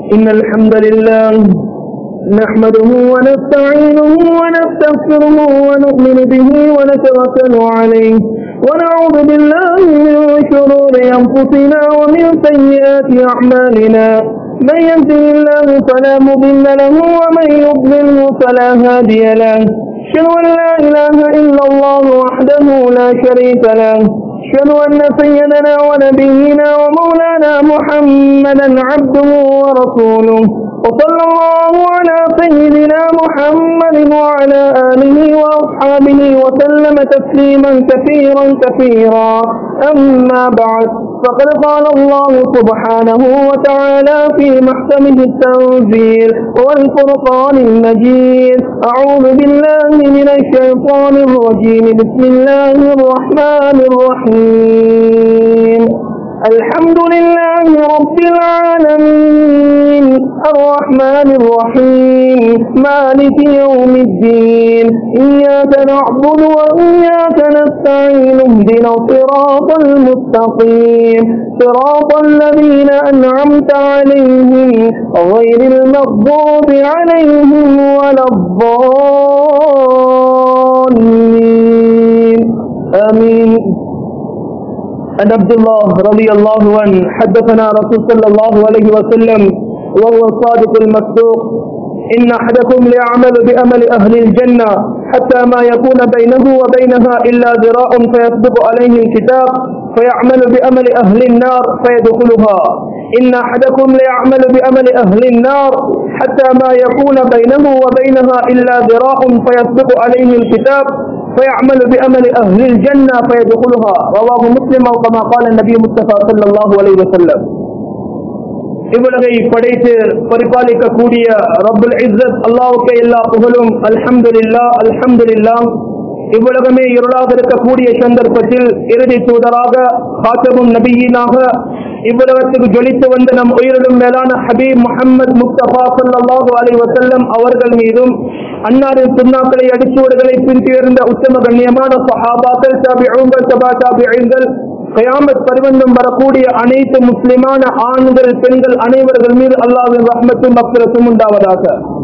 إن الحمد لله نحمده ونستعينه ونستغفره ونؤمن به ونتوكل عليه ونعوذ بالله من شرور أنفسنا ومن سيئات أعمالنا من يهده الله فلا مضل له ومن يضلله فلا هادي له أشهد أن لا إله إلا الله وحده لا شريك له أشهد أن سيدنا ونبينا ومولانا محمدا عبده ورسوله وصلى الله على سيدنا محمد وعلى آله وأصحابه وسلم تسليما كثيرا كثيرا أما بعد فقد قال الله سبحانه وتعالى في محكمه التنزيل والفرقان المجيد أعوذ بالله من الشيطان الرجيم بسم الله الرحمن الرحيم الحمد لله رب العالمين الرحمن الرحيم مالك يوم الدين إياك نعبد وإياك نستعين اهدنا الصراط المستقيم صراط الذين أنعمت عليهم غير المغضوب عليهم ولا الضالين آمين عن عبد الله رضي الله عنه حدثنا رسول صلى الله عليه وسلم وهو الصادق المصدوق إن أحدكم ليعمل بأمل أهل الجنة حتى ما يكون بينه وبينها إلا ذراع فيسبق عليه الكتاب فيعمل بأمل أهل النار فيدخلها إن أحدكم ليعمل بأمل أهل النار حتى ما يكون بينه وبينها إلا ذراع فيسبق عليه الكتاب فيعمل بأمل أهل الجنة فيدخلها رواه مسلم أو كما قال النبي مصطفى صلى الله عليه وسلم இவ்வுலகை படைத்து பரிபாலிக்கக்கூடிய ரப்புல் இஸ்ஸத் அல்லாவுக்கு எல்லா புகழும் அல்ஹம்துலில்லா அல்ஹம்துலில்லா இவ்வுலகமே இருளாக இருக்கக்கூடிய சந்தர்ப்பத்தில் இறுதி தூதராக காத்தமும் நபியீனாக இவ்வுலகத்துக்கு ஜொலித்து வந்த நம் உயிரிலும் மேலான ஹபீப் முஹம்மது முஸ்தபா சல்லாஹு அலி வசல்லம் அவர்கள் மீதும் அன்னாரின் சுண்ணாக்களை அடிச்சுவடுகளை பின்துயர்ந்த உத்தம கண்ணியமான சஹாபாக்கள் தாபிகள் சபா தாபிகள் கயாமத் பருவந்தம் வரக்கூடிய அனைத்து முஸ்லிமான ஆண்கள் பெண்கள் அனைவர்கள் மீது அல்லாவின் ரஹ்மத்தும் அக்ரத்தும் உண்டாவதாக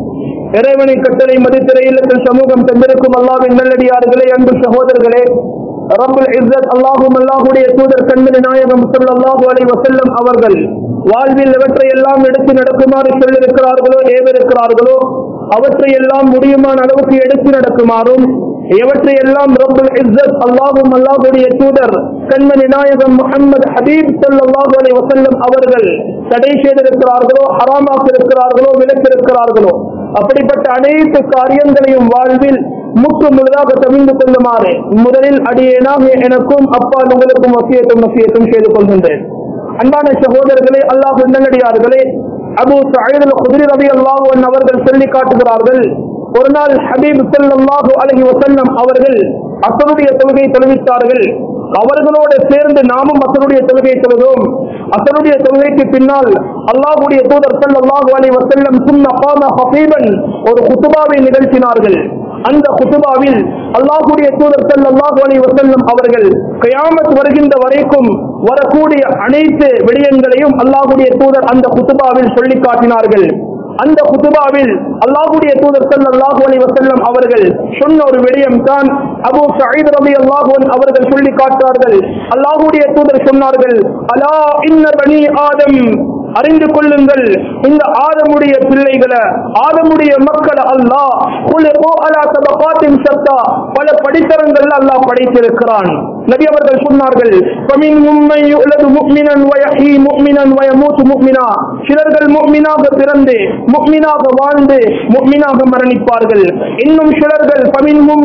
இறைவனை கட்டளை மதித்திரை இல்லத்தில் சமூகம் தந்திருக்கும் அல்லாவின் நல்லடியார்களே அன்பு சகோதரர்களே ரபுல் இஸ்ஸத் அல்லாஹும் அல்லாஹுடைய தூதர் கண்மணி நாயகம் ஸல்லல்லாஹு அலைஹி வஸல்லம் அவர்கள் வாழ்வில் எவற்றை எல்லாம் எடுத்து நடக்குமாறு சொல்லிருக்கிறார்களோ ஏவிருக்கிறார்களோ அவற்றை எல்லாம் முடியுமான அளவுக்கு எடுத்து நடக்குமாறும் எவற்றை எல்லாம் ரபுல் இஸ்ஸத் அல்லாஹும் அல்லாஹுடைய தூதர் கண்மணி நாயகம் முகமது ஹபீப் ஸல்லல்லாஹு அலைஹி வஸல்லம் அவர்கள் தடை செய்திருக்கிறார்களோ ஹராமாக்க இருக்கிறார்களோ விலக்கிருக்கிறார்களோ அப்படிப்பட்ட அனைத்து காரியங்களையும் வாழ்வில் முற்று முழுதாக தவிர்ந்து கொள்ளுமாறு முதலில் அடியேனாக எனக்கும் அப்பா உங்களுக்கும் வசியத்தும் வசியத்தும் செய்து கொள்கின்றேன் அன்பான சகோதரர்களே அல்லாஹ் நல்லடியார்களே அபு சயீத் குதிரை ரவி அல்லாஹ் அவர்கள் சொல்லி காட்டுகிறார்கள் ஒரு நாள் ஹபீப் ஸல்லல்லாஹு அலைஹி வஸல்லம் அவர்கள் அசருடைய தொழுகை தொழுவித்தார்கள் அவர்களோடு சேர்ந்து நாமும் அசருடைய தொழுகை தொழுதோம் அசருடைய தொழுகைக்கு பின்னால் அல்லாஹ்வுடைய தூதர் ஸல்லல்லாஹு அலைஹி வஸல்லம் சுன்ன காம ஹபீபன் ஒரு குத்துபாவை நிகழ்த்தினார்கள் அந்த குத்துபாவில் அல்லாஹுடைய தூதர் ஸல்லல்லாஹு அலைஹி வஸல்லம் அவர்கள் கயாமத் வருகின்ற வரைக்கும் வரக்கூடிய அனைத்து விடயங்களையும் அல்லாஹுடைய தூதர் அந்த குத்துபாவில் சொல்லி காட்டினார்கள் அந்த குத்துபாவில் அல்லாஹுடைய தூதர் ஸல்லல்லாஹு அலைஹி வஸல்லம் அவர்கள் சொன்ன ஒரு விடயம் தான் அபூ சயீத் ரலியல்லாஹு அன்ஹு அவர்கள் சொல்லி காட்டார்கள் அல்லாஹுடைய தூதர் சொன்னார்கள் அலா இன்ன பனி ஆதம் அறிந்து கொள்ளுங்கள் இந்த ஆதமுடைய பிள்ளைகளை ஆதமுடைய மக்களை அல்லாஹ் குலுகு அலா தபகாத்தின் சத்தா பல படித்தரங்கள் அல்லாஹ் படைத்திருக்கிறான் நபி அவர்கள் சொன்னார்கள் ஃபமின்ஹும் மன் யுலது முஃமினன் வ யஹீ முஃமினன் வ யமூத்து முஃமினா சிலர்கள் முஃமினாக பிறந்து முஃமினாக வாழ்ந்து முஃமினாக மரணிப்பார்கள் இன்னும் சிலர்கள் ஃபமின்ஹும்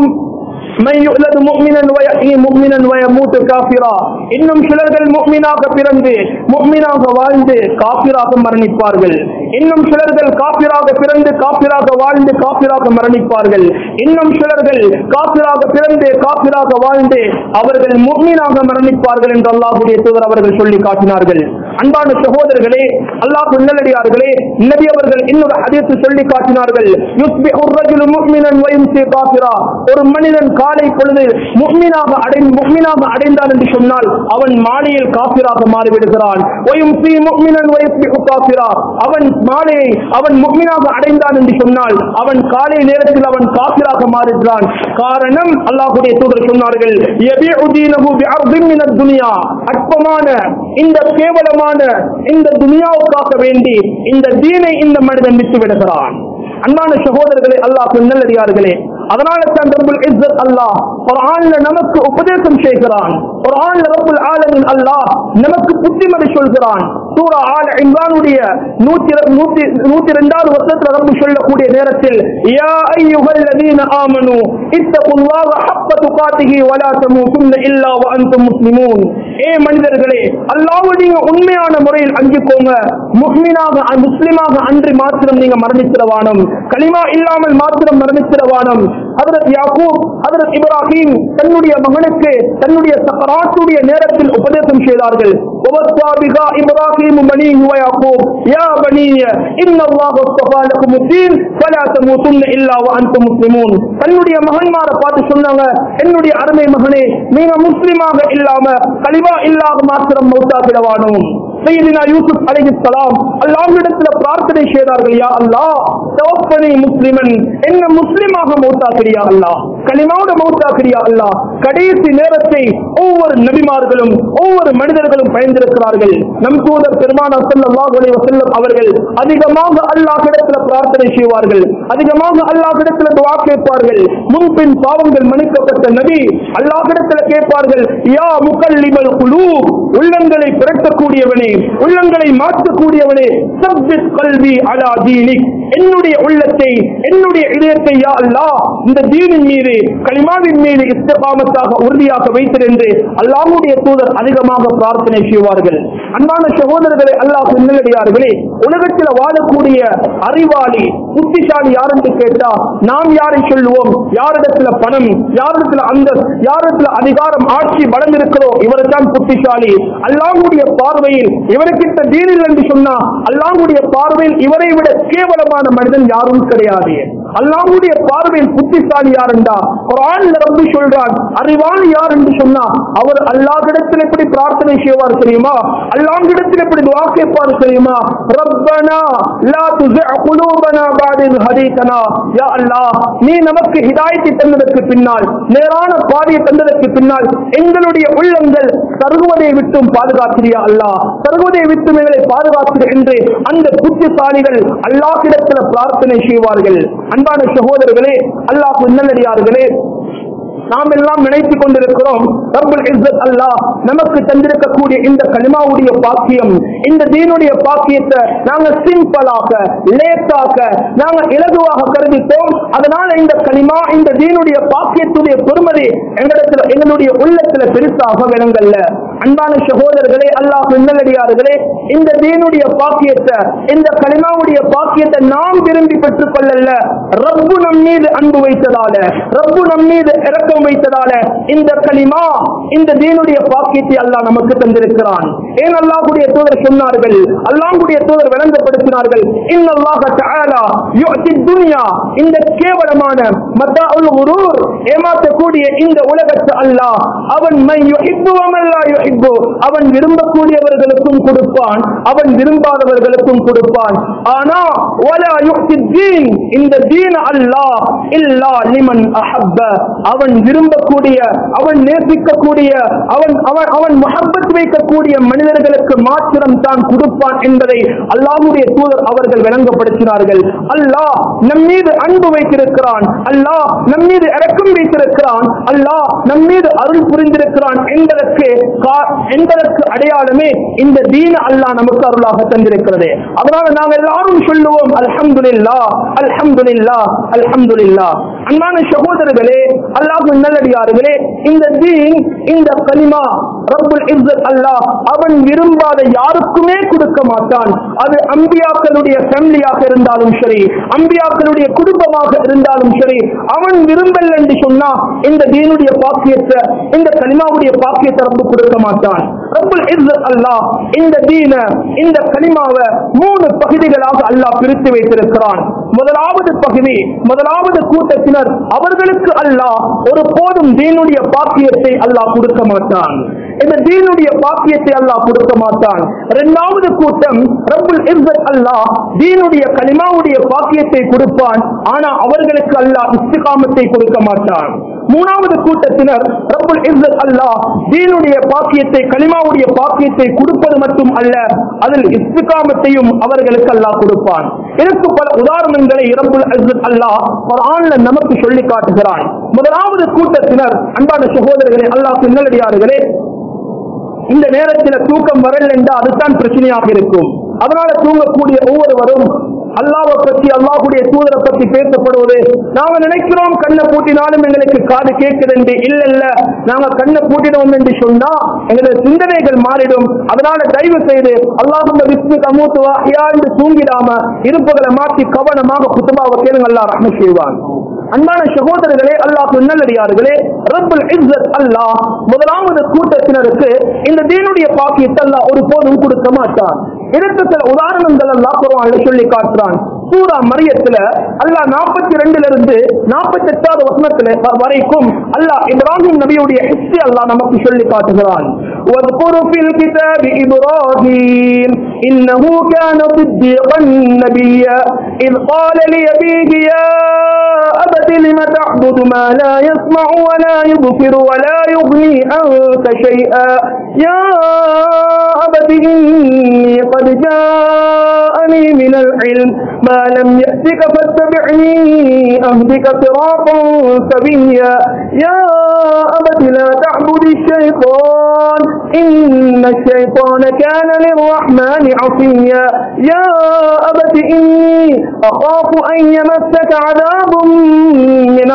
من يولد مؤمنا ويحيي مؤمنا ويموت كافرا இன்னும் சிலர்கள் முக்மினாக பிறந்து முக்மினாக வாழ்ந்து காபிராக மரணிப்பார்கள் இன்னும் சிலர்கள் காபிராக பிறந்து காபிராக வாழ்ந்து காபிராக மரணிப்பார்கள் இன்னும் சிலர்கள் காபிராக பிறந்து காபிராக வாழ்ந்து அவர்கள் முக்மீனாக மரணிப்பார்கள் என்று அல்லாஹுடைய தூதர் அவர்கள் சொல்லி காட்டினார்கள் அன்பான சகோதரர்களே அல்லாஹ் நல்லடியார்களே நபி அவர்கள் இன்னொரு ஹதீஸ் சொல்லி காட்டினார்கள் யுஸ்பிஹு الرجل مؤمنا ويمسي كافرا ஒரு மனிதன் காலை பொழுது முக்மீனாக அடை முக்மீனாக அடைந்தான் என்று சொன்னால் அவன் மாலையில் காபிராக மாறிவிடுகிறான் ويمسي مؤمنا ويصبح كافرا அவன் மாலையை அவன் முக்மினாக அடைந்தான் என்று சொன்னால் அவன் காலை நேரத்தில் அவன் காப்பிராக மாறுகிறான் காரணம் அல்லாஹுடைய தூதர் சொன்னார்கள் "யபிஉ தீனஹு பிஅர்தின் மினத் துனியா." அற்பமான இந்த கேவலமான இந்த துனியாவுக்காக வேண்டி இந்த தீனை இந்த மனிதன் விட்டு விடுகிறான் அன்பான சகோதரர்களே அல்லாஹ் நல்லடியார்களே அதனால தான் ரப்புல் இஸ்ஸத் அல்லாஹ் குர்ஆன்ல நமக்கு உபதேசம் செய்கிறான் குர்ஆன்ல ரப்புல் ஆலமீன் அல்லாஹ் நமக்கு புத்திமதி சொல்கிறான் சூரா ஆல இம்ரானுடைய 100 102வது வசனத்துல ரப்பு சொல்லக்கூடிய நேரத்தில் யா அய்யுஹல்லதீன ஆமனு இத்தகுல்லாஹ ஹக்க துகாத்திஹி வலா தமூதுன்ன இல்லா வ அன்தும் முஸ்லிமூன் ஏ மனிதர்களே அல்லாஹ்வை நீங்க உண்மையான முறையில் அஞ்சிக்கோங்க முஸ்லிமாக முஸ்லிமாக அன்றி மாத்திரம் நீங்க மரணித்திரவானம் கலிமா இல்லாமல் மாத்திரம் மரணித்திரவானம் ஹதரத் யாக்கூப் ஹதரத் இப்ராஹிம் தன்னுடைய மகனுக்கு தன்னுடைய சக்கராத்துடைய நேரத்தில் உபதேசம் செய்தார்கள் ووصى بها إبراهيم بنيه ويعقوب يا بني إن الله اصطفى لكم الدين فلا تموتن إلا وأنتم مسلمون தன்னுடைய மகன்மாரை பார்த்து சொன்னாங்க என்னுடைய அருமை மகனே நீங்க முஸ்லிமாக இல்லாம கலிவா இல்லாத மாத்திரம் மௌத்தாக்கிடவானோம் சையதினா யூசுப் அலைஹிஸ்ஸலாம் அல்லாஹ்விடத்துல பிரார்த்தனை செய்தார்கள் யா அல்லாஹ் தவப்பனி முஸ்லிமன் என்ன முஸ்லிமாக மௌத்தாக்கிறியா அல்லாஹ் கலிமாவோட மௌத்தாக்கிறியா அல்லாஹ் கடைசி நேரத்தை ஒவ்வொரு நபிமார்களும் ஒவ்வொரு மனிதர்களும் பயந்திருக்கிறார்கள் நம் தூதர் பெருமானா ஸல்லல்லாஹு அலைஹி வஸல்லம் அவர்கள் அதிகமாக அல்லாஹ்விடத்துல பிரார்த்தனை செய்வார்கள் அதிகமாக அல்லாஹ்விடத்துல துஆ கேட்பார்கள் முன்பின் பாவங்கள் மன்னிக்கப்பட்ட நபி அல்லாஹ்விடத்துல கேட்பார்கள் யா முகல்லிபல் குலூப் உள்ளங்களை புரட்டக்கூடியவனே உள்ளங்களை மாற்றக்கூடியவனே சப்பித் கல்வி அலா தீனிக் என்னுடைய உள்ளத்தை என்னுடைய இதயத்தை யா அல்லாஹ் இந்த தீனின் மீது கலிமாவின் மீது இஸ்தகாமத்தாக உறுதியாக வைத்திருந்து அல்லாஹ்வுடைய தூதர் அதிகமாக பிரார்த்தனை செய்வார்கள் அன்பான சகோதரர்களே அல்லாஹ் நல்லடியார்களே உலகத்தில் வாழக்கூடிய அறிவாளி புத்திசாலி யார் என்று கேட்டா நாம் யாரை சொல்லுவோம் யாரிடத்துல பணம் யாரிடத்துல அந்த யாரிடத்துல அதிகாரம் ஆட்சி பலம் இருக்கிறோ இவர் தான் புத்திசாலி அல்லாஹ்வுடைய பார்வையில் இவருக்கிட்ட தீனில் என்று சொன்னா அல்லாஹ்வுடைய பார்வையில் இவரை விட கேவலமான மனிதன் யாரும் கிடையாது அல்லாஹ்வுடைய பார்வையில் புத்திசாலி யார் என்றா குர்ஆன்ல ரப்பி சொல்றான் அறிவாளி யார் என்று சொன்னா அவர் அல்லாஹ்விடத்தில் எப்படி பிரார்த்தனை செய்வார் தெரியுமா அல்லாஹ்விடத்தில் எப்படி துஆ கேட்பார் தெரியுமா ரப்பனா லா துஸிஅ குலூபனா பஅத இஸ் ஹதீதனா யா அல்லாஹ் நீ நமக்கு ஹிதாயத்தை தந்ததற்கு பின்னால் நேரான பாதையை தந்ததற்கு பின்னால் எங்களுடைய உள்ளங்கள் தருகுவதை விட்டும் பாதுகாக்கிறியா அல்லாஹ் தருகுவதை விட்டும் எங்களை பாதுகாக்கிற என்று அந்த புத்திசாலிகள் அல்லாஹ்விடத்தில் பிரார்த்தனை செய்வார்கள் அன்பான சகோதரர்களே அல்லாஹ் நல்லடியார்களே நாம் எல்லாம் நினைத்துக் கொண்டிருக்கிறோம் ரப்புல் இஸ்ஸத் அல்லாஹ் நமக்கு தந்திருக்கக்கூடிய இந்த கலிமாவுடைய பாக்கியம் இந்த தீனுடைய பாக்கியத்தை நாங்க சிம்பிளாக லேட்டாக நாங்க இலகுவாக கருதிட்டோம் அதனால இந்த கலிமா இந்த தீனுடைய பாக்கியத்துடைய பெருமதி எங்களிடத்துல எங்களுடைய உள்ளத்துல பெருசாக விளங்கல்ல அன்பான சகோதரர்களே அல்லாஹ் நல்லடியார்களே இந்த தீனுடைய பாக்கியத்தை இந்த கலிமாவுடைய பாக்கியத்தை நாம் விரும்பி பெற்றுக் கொள்ளல ரப்பு நம் மீது அன்பு வைத்ததால ரப்பு நம் மீது இறக்கம் வைத்ததால இந்த கலிமா இந்த தீனுடைய பாக்கியத்தை அல்லாஹ் நமக்கு தந்திருக்கிறான் ஏன் அல்லாஹ்வுடைய தூதர் சொன்னார்கள் அல்லாஹ்வுடைய தூதர் விளங்கப்படுத்தினார்கள் இன்னல்லாஹ தஆலா யுஅதி துன்யா இந்த கேவலமான மத்தாஉல் குரூர் ஏமாற்றக்கூடிய இந்த உலகத்து அல்லாஹ் அவன் மை யுஹிப்பு வ மன் லா யுஹிப்பு அவன் விரும்பக்கூடியவர்களுக்கும் கொடுப்பான் அவன் விரும்பாதவர்களுக்கும் கொடுப்பான் ஆனா வலா யுஹ்தி தீன் இந்த தீன் அல்லாஹ் இல்லா லிமன் அஹப்ப அவன் விரும்பக்கூடிய அவன் நேசிக்கக்கூடிய அவன் அவன் அவன் முஹப்பத் வைக்கக்கூடிய மனிதர்களுக்கு மாத்திரம் தான் கொடுப்பான் என்பதை அல்லாஹ்வுடைய தூதர் அவர்கள் விளங்கப்படுத்தினார்கள் அல்லாஹ் நம் மீது அன்பு வைத்திருக்கிறான் அல்லாஹ் நம் மீது இரக்கம் வைத்திருக்கிறான் அல்லாஹ் நம் மீது அருள் புரிந்திருக்கிறான் என்பதற்கு கா- என்பதற்கு அடையாளமே இந்த தீன அல்லாஹ் நமக்கு அருளாக தந்திருக்கிறது அதனால நாங்கள் எல்லாரும் சொல்லுவோம் அல்ஹம்துலில்லா அல்ஹம்துலில்லா அல்ஹம்துலில்லா அன்பான சகோதரர்களே அல்லாஹ் நல்லடியார்களே இந்த தீன் இந்த கலிமா ரப்புல் இஸ்ஸத் அல்லாஹ் அவன் விரும்பாத யாருக்குமே கொடுக்க மாட்டான் அது அம்பியாக்களுடைய ஃபேமிலியாக இருந்தாலும் சரி அம்பியாக்களுடைய குடும்பமாக இருந்தாலும் சரி அவன் விரும்பல் என்று சொன்னா இந்த தீனுடைய பாக்கியத்தை இந்த கலிமாவுடைய பாக்கியத்தை ரப்பு கொடுக்க மாட்டான் ரப்புல் இஸ்ஸத் அல்லாஹ் இந்த தீன இந்த கலிமாவை மூணு பகுதிகளாக அல்லாஹ் பிரித்து வைத்திருக்கிறான் முதலாவது பகுதி முதலாவது கூட்டத்தினர் கூட்டத்தினர் அவர்களுக்கு அல்லாஹ் ஒரு போதும் தீனுடைய பாக்கியத்தை அல்லாஹ் கொடுக்க மாட்டான் இந்த தீனுடைய பாக்கியத்தை அல்லாஹ் கொடுக்க மாட்டான் இரண்டாவது கூட்டம் ரப்புல் இஸ்ஸத் அல்லாஹ் தீனுடைய கலிமாவுடைய பாக்கியத்தை கொடுப்பான் ஆனா அவர்களுக்கு அல்லாஹ் இஸ்திகாமத்தை கொடுக்க மாட்டான் மூணாவது கூட்டத்தினர் ரப்புல் இஸ்ஸத் அல்லாஹ் தீனுடைய பாக்கியத்தை கலிமாவுடைய பாக்கியத்தை கொடுப்பது மட்டும் அல்ல அதில் இஸ்திகாமத்தையும் அவர்களுக்கு அல்லாஹ் கொடுப்பான் இதற்கு பல உதாரணங்களை ரப்புல் இஸ்ஸத் அல்லாஹ் குர்ஆன்ல நமக்கு சொல்லி காட்டுகிறான் முதலாவது கூட்டத்தினர் அன்பான சகோதரர்களே அல்லாஹ் நல்லடியார்களே இந்த நேரத்தில் தூக்கம் வரல என்றால் அதுதான் பிரச்சனையாக இருக்கும் அதனால தூங்கக்கூடிய ஒவ்வொருவரும் அல்லாவை பற்றி அல்லாஹுடைய தூதரை பற்றி பேசப்படுவது நாங்க நினைக்கிறோம் கண்ணை பூட்டினாலும் எங்களுக்கு காது கேட்குது என்று இல்ல இல்ல நாங்க கண்ணை பூட்டினோம் என்று சொன்னா எங்களது சிந்தனைகள் மாறிடும் அதனால தயவு செய்து அல்லாஹும் விஸ்மி கமூத்துவா என்று தூங்கிடாம இருப்புகளை மாற்றி கவனமாக குத்துபாவை கேளுங்க அல்லாஹ் ரஹ்ம செய்வான் அன்பான சகோதரர்களே அல்லாஹ் நல்லடியார்களே ரப்பல் இஸ்ஸத் அல்லாஹ் முதலாவது கூட்டத்தினருக்கு இந்த தீனுடைய பாக்கியத்தை அல்லாஹ் ஒரு போதும் கொடுக்க மாட்டான் இதற்கு சில உதாரணங்கள் அல்லாஹ் குர்ஆன்ல சொல்லி காட்டுறான் சூரா மரியத்துல அல்லாஹ் நாற்பத்தி ரெண்டுல இருந்து நாற்பத்தி எட்டாவது வசனத்துல வ- வரைக்கும் அல்லாஹ் இப்ராஹிம் நபியுடைய ஹிஸ்டரி அல்லாஹ் நமக்கு சொல்லி காட்டுகிறான் واذكر في الكتاب إبراهيم إنه كان صديقا نبيا إذ قال لأبيه يا أبت لم تعبد ما لا يسمع ولا يبصر ولا يغني عنك شيئا يا أبت إني قد جاءني من العلم ما لم يأتك فاتبعني أهدك صراطا سويا يا أبت لا تعبد الشيطان إن الشيطان كان للرحمن عصيا يا أبت إني أخاف أن يمسك عذاب من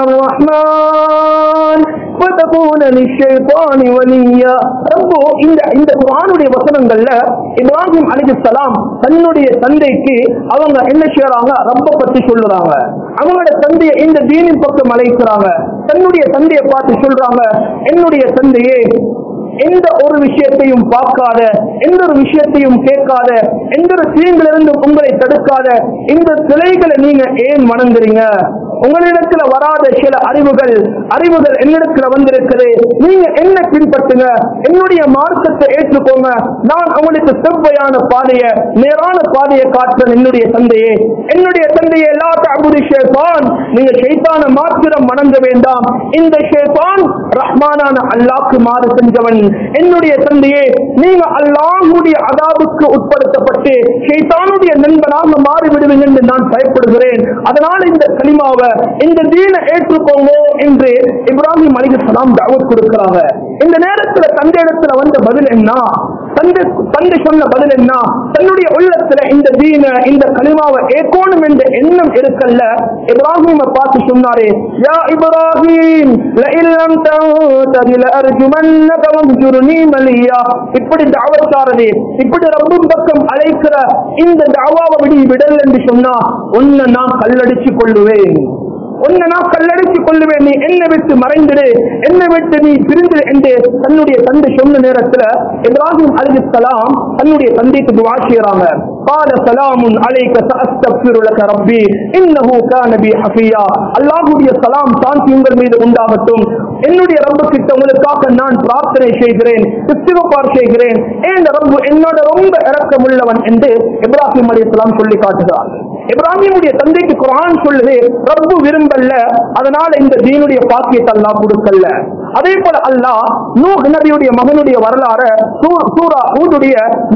الرحمن فتكون للشيطان وليا ربو இந்த இந்த குர்ஆனுடைய வசனங்கள்ல இப்ராஹிம் அலைஹிஸ்ஸலாம் தன்னுடைய தந்தைக்கு அவங்க என்ன செய்யறாங்க ரப்ப பத்தி சொல்லுறாங்க அவங்களோட தந்தையை இந்த தீனின் பக்கம் அழைக்கிறாங்க தன்னுடைய தந்தையை பார்த்து சொல்றாங்க என்னுடைய தந்தையே எந்த ஒரு விஷயத்தையும் பார்க்காத எந்த ஒரு விஷயத்தையும் கேட்காத எந்த ஒரு தீங்கிலிருந்து உங்களை தடுக்காத இந்த சிலைகளை நீங்க ஏன் வணங்குறீங்க உங்களிடத்துல வராத சில அறிவுகள் அறிவுகள் என்னிடத்துல வந்திருக்குது நீங்க என்ன பின்பற்றுங்க என்னுடைய மார்க்கத்தை ஏற்றுக்கோங்க நான் உங்களுக்கு செவ்வையான பாதைய நேரான பாதையை காட்டுறேன் என்னுடைய தந்தையே என்னுடைய தந்தையை எல்லா தகுதி ஷேபான் நீங்க ஷைத்தான மாத்திரம் வணங்க வேண்டாம் இந்த ஷேபான் ரஹ்மானான அல்லாஹ்க்கு மாறு செஞ்சவன் என்னுடைய தந்தையே நீங்க அல்லாஹ்வுடைய அதாபுக்கு உட்படுத்தப்பட்டு ஷைத்தானுடைய நண்பனாக மாறி விடுவீங்க என்று நான் பயப்படுகிறேன் அதனால இந்த கலிமாவை இந்த தீனை ஏற்றுக்கோங்க என்று இப்ராஹிம் அலிகலாம் தாவத் கொடுக்கிறாங்க இந்த நேரத்துல தந்தை இடத்துல வந்த பதில் என்ன தந்தை தந்தை சொன்ன பதில் என்ன தன்னுடைய உள்ளத்துல இந்த தீன இந்த கலிமாவை ஏற்கோணும் என்ற எண்ணம் இருக்கல்ல இப்ராஹிம பார்த்து சொன்னாரே யா இப்ராஹிம் லஇல்லம் தன்தஹி லஅர்ஜுமன்னக வஹ்ஜுர்னி மலியா இப்படி தாவத்தாரதே இப்படி ரப்பின் பக்கம் அழைக்கிற இந்த தாவாவை விடி விடல் என்று சொன்னா உன்னை நான் கல்லடிச்சு கொள்ளுவேன் உன்னை நான் கல்லடிச்சு கொள்ளுவேன் நீ என்னை விட்டு மறைந்திடு என்னை விட்டு நீ பிரிந்து என்று தன்னுடைய தந்தை சொன்ன நேரத்துல இப்ராஹிம் அலிஸ்லாம் தன்னுடைய தந்தைக்கு துவா செய்யறாங்க قال سلام عليك سأستغفر لك ربي إنه كان بي حفيا அல்லாஹ்வுடைய சலாம் சாந்தி உங்கள் மீது உண்டாகட்டும் என்னுடைய ரப்பு கிட்ட உங்களுக்காக நான் பிரார்த்தனை செய்கிறேன் இஸ்திகபார் செய்கிறேன் ஏன் ரப்பு என்னோட ரொம்ப இரக்கமுள்ளவன் என்று இப்ராஹிம் அலிஸ்லாம் சொல்லி காட்டுகிறார் இப்ராஹிமுடைய தந்தைக்கு குரான் சொல்லுது ரப்பு விரும்பல்ல அதனால இந்த தீனுடைய பாக்கியத்தை அல்லாஹ் கொடுக்கல அதே போல அல்லாஹ் நூஹ் நபியுடைய மகனுடைய வரலாறு சூ- சூரா ஹூதுடைய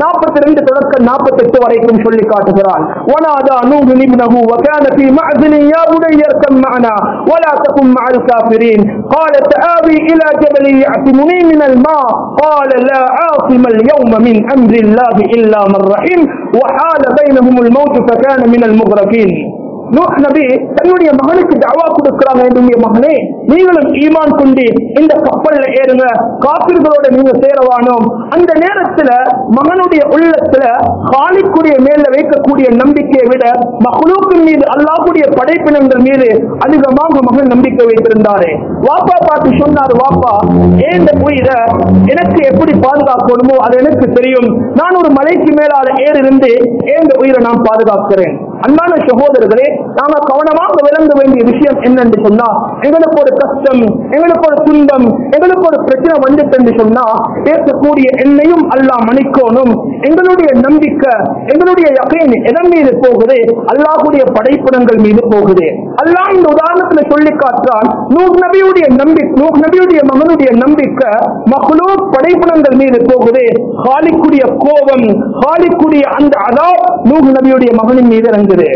42 தொடக்க 48 வரைக்கும் சொல்லி காட்டுகிறான் وَنَادَى نُوحٌ ابْنَهُ وَكَانَ فِي مَعْزِلٍ يَا بُنَيَّ ارْكَب مَّعَنَا وَلَا تَكُن مَّعَ الْكَافِرِينَ قَالَ سَآوِي إِلَى جَبَلٍ يَعْصِمُنِي مِنَ الْمَاءِ قَالَ لَا عَاصِمَ الْيَوْمَ مِنْ أَمْرِ اللَّهِ إِلَّا مَن رَّحِمَ وَحَالَ بَيْنَهُمُ الموت فكان من المغرقين நூஹ் நபி தன்னுடைய மகனுக்கு தவா கொடுக்கிறாங்க என்னுடைய மகனே நீங்களும் ஈமான் கொண்டு இந்த கப்பல்ல ஏறுங்க காப்பிர்களோட நீங்க சேரவானோம் அந்த நேரத்துல மகனுடைய உள்ளத்துல காலிக்குடைய மேல வைக்கக்கூடிய நம்பிக்கையை விட மகளுக்கின் மீது அல்லாஹ்வுடைய படைப்பினங்கள் மீது அதிகமாக மகன் நம்பிக்கை வைத்திருந்தாரு வாப்பா பார்த்து சொன்னாரு வாப்பா ஏந்த உயிரை எனக்கு எப்படி பாதுகாக்கணுமோ அது எனக்கு தெரியும் நான் ஒரு மலைக்கு மேலால ஏறி இருந்து ஏந்த உயிரை நான் பாதுகாக்கிறேன் அன்பான சகோதரர்களே நாங்க கவனமாக விளங்க வேண்டிய விஷயம் என்னன்னு சொன்னா எங்களுக்கு ஒரு கஷ்டம் எங்களுக்கு ஒரு துன்பம் எங்களுக்கு ஒரு பிரச்சனை வந்துட்டு என்று சொன்னா பேசக்கூடிய என்னையும் அல்லாஹ் மன்னிக்கணும் எங்களுடைய நம்பிக்கை எங்களுடைய யகீன் எதன் மீது போகுது அல்லாஹ்வுடைய படைப்பிடங்கள் மீது போகுது அல்லாஹ் இந்த உதாரணத்துல சொல்லி காட்டுறான் நூஹ் நபியுடைய நம்பிக்கை நூஹ் நபியுடைய மகனுடைய நம்பிக்கை மகளூர் படைப்பிடங்கள் மீது போகுது ஹாலிக்குடைய கோபம் ஹாலிக்குடைய அந்த அதா நூஹ் நபியுடைய மகனின் மீது இறங்குது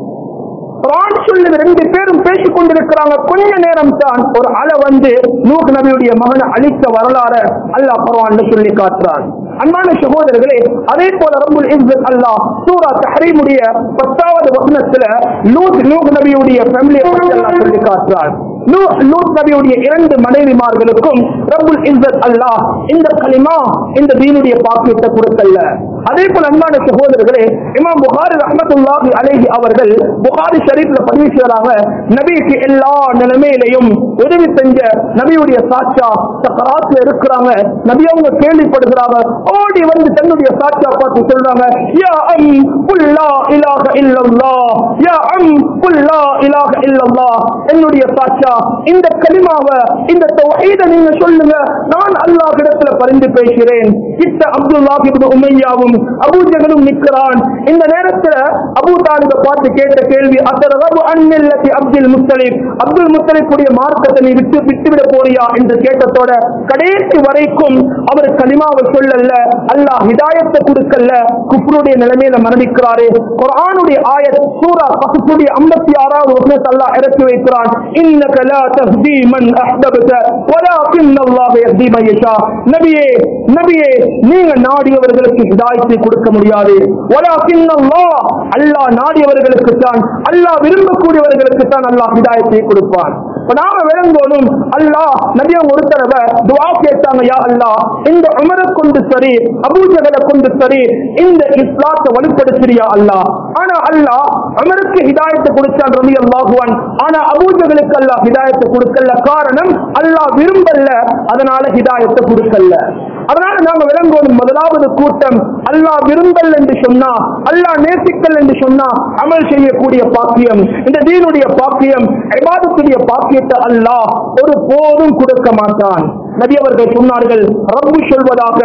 குர்ஆன் சொல்லுது ரெண்டு பேரும் பேசிக் கொண்டிருக்கிறாங்க கொஞ்ச நேரம் தான் ஒரு அலை வந்து நூஹ் நபியுடைய மகனை அழித்த வரலாறு அல்லாஹ் குர்ஆன்ல சொல்லி காட்டுறான் அன்பான சகோதரர்களே அதே போல ரப்புல் இஸ்ஸத் அல்லாஹ் சூரா தஹரீமுடைய பத்தாவது வசனத்துல லூத் நூஹ் நபியுடைய ஃபேமிலியை பற்றி அல்லாஹ் சொல்லி காட்டுறான் லூத் லூத் நபியுடைய இரண்டு மனைவிமார்களுக்கும் ரப்புல் இஸ்ஸத் அல்லாஹ் இந்த கலிமா இந்த தீனுடைய பாக்கியத்தை கொடுக்கல அதே போல அன்பான சகோதரர்களே இமாம் புகாரி ரஹ்மத்துல்லாஹி அலைஹி அவர்கள் புகாரி ஷரீஃப்ல பதிவு செய்யறாங்க நபிக்கு எல்லா நிலைமையிலையும் உதவி செஞ்ச நபியுடைய சாட்சா சக்கராத்துல இருக்கிறாங்க நபி அவங்க கேள்விப்படுகிறாங்க ஓடி வந்து தன்னுடைய சாட்சா பார்த்து சொல்றாங்க யா அம் புல்லா இலாஹ இல்லல்லாஹ் யா அம் புல்லா இலாஹ இல்லல்லாஹ் என்னுடைய சாட்சா இந்த கலிமாவை இந்த தௌஹீத நீங்க சொல்லுங்க நான் அல்லாஹ் இடத்துல பரிந்து பேசுகிறேன் இத்த அப்துல்லாஹ் இப்னு உமையாவும் அபூ ஜஹலும் நிற்கிறான் இந்த நேரத்துல அபூ தாலிபை பார்த்து கேட்ட கேள்வி அத்தரவு அன்னில்லத்தி அப்துல் முத்தலிப் அப்துல் முத்தலிப்புடைய மார்க்கத்தை நீ விட்டு விட்டுவிட போறியா என்று கேட்டதோட கடைசி வரைக்கும் அவர் கலிமாவை சொல்லல அல்லாஹ் ஹிதாயத்தை கொடுக்கல குஃப்ருடைய நிலைமையில மரணிக்கிறாரு குர்ஆனுடைய ஆயத் சூரா கஹ்ஃபுடைய 56வது வசனத்தை அல்லாஹ் இறக்கி வைக்கிறான் இன்னக லா தஹ்தி மன் அஹ்பப்த வலாகின் அல்லாஹ் யஹ்தி மன் யஷா நபியே நபியே நீங்க நாடியவர்களுக்கு ஹிதாயத்தை கொடுக்க முடியாது வலாகின் அல்லாஹ் அல்லாஹ் நாடியவர்களுக்கு தான் அல்லாஹ் விரும்பக்கூடியவர்களுக்கு தான் அல்லாஹ் ஹிதாயத்தை கொடுப்பான் இப்ப நாம விளங்கணும் அல்லாஹ் நபியம் ஒரு தடவை துவா கேட்டாங்க யா அல்லாஹ் இந்த உமரை கொண்டு சரி அபூஜகளை கொண்டு சரி இந்த இஸ்லாத்தை வலுப்படுத்துறியா அல்லாஹ் ஆனா அல்லாஹ் உமருக்கு ஹிதாயத்தை கொடுத்தான் ரவி அல்லாஹுவான் ஆனா அபூஜகளுக்கு அல்லாஹ் ஹிதாயத்தை கொடுக்கல காரணம் அல்லாஹ் விரும்பல அதனால ஹிதாயத்தை கொடுக்கல அதனால நாங்க விளங்கணும் முதலாவது கூட்டம் அல்லாஹ் விரும்பல் என்று சொன்னா அல்லாஹ் நேசிக்கல் என்று சொன்னா அமல் செய்யக்கூடிய பாக்கியம் இந்த தீனுடைய பாக்கியம் இபாதத்துடைய பாக்கியத்தை அல்லாஹ் ஒரு போதும் கொடுக்க மாட்டான் நபி அவர்கள் சொன்னார்கள் ரப்பு சொல்வதாக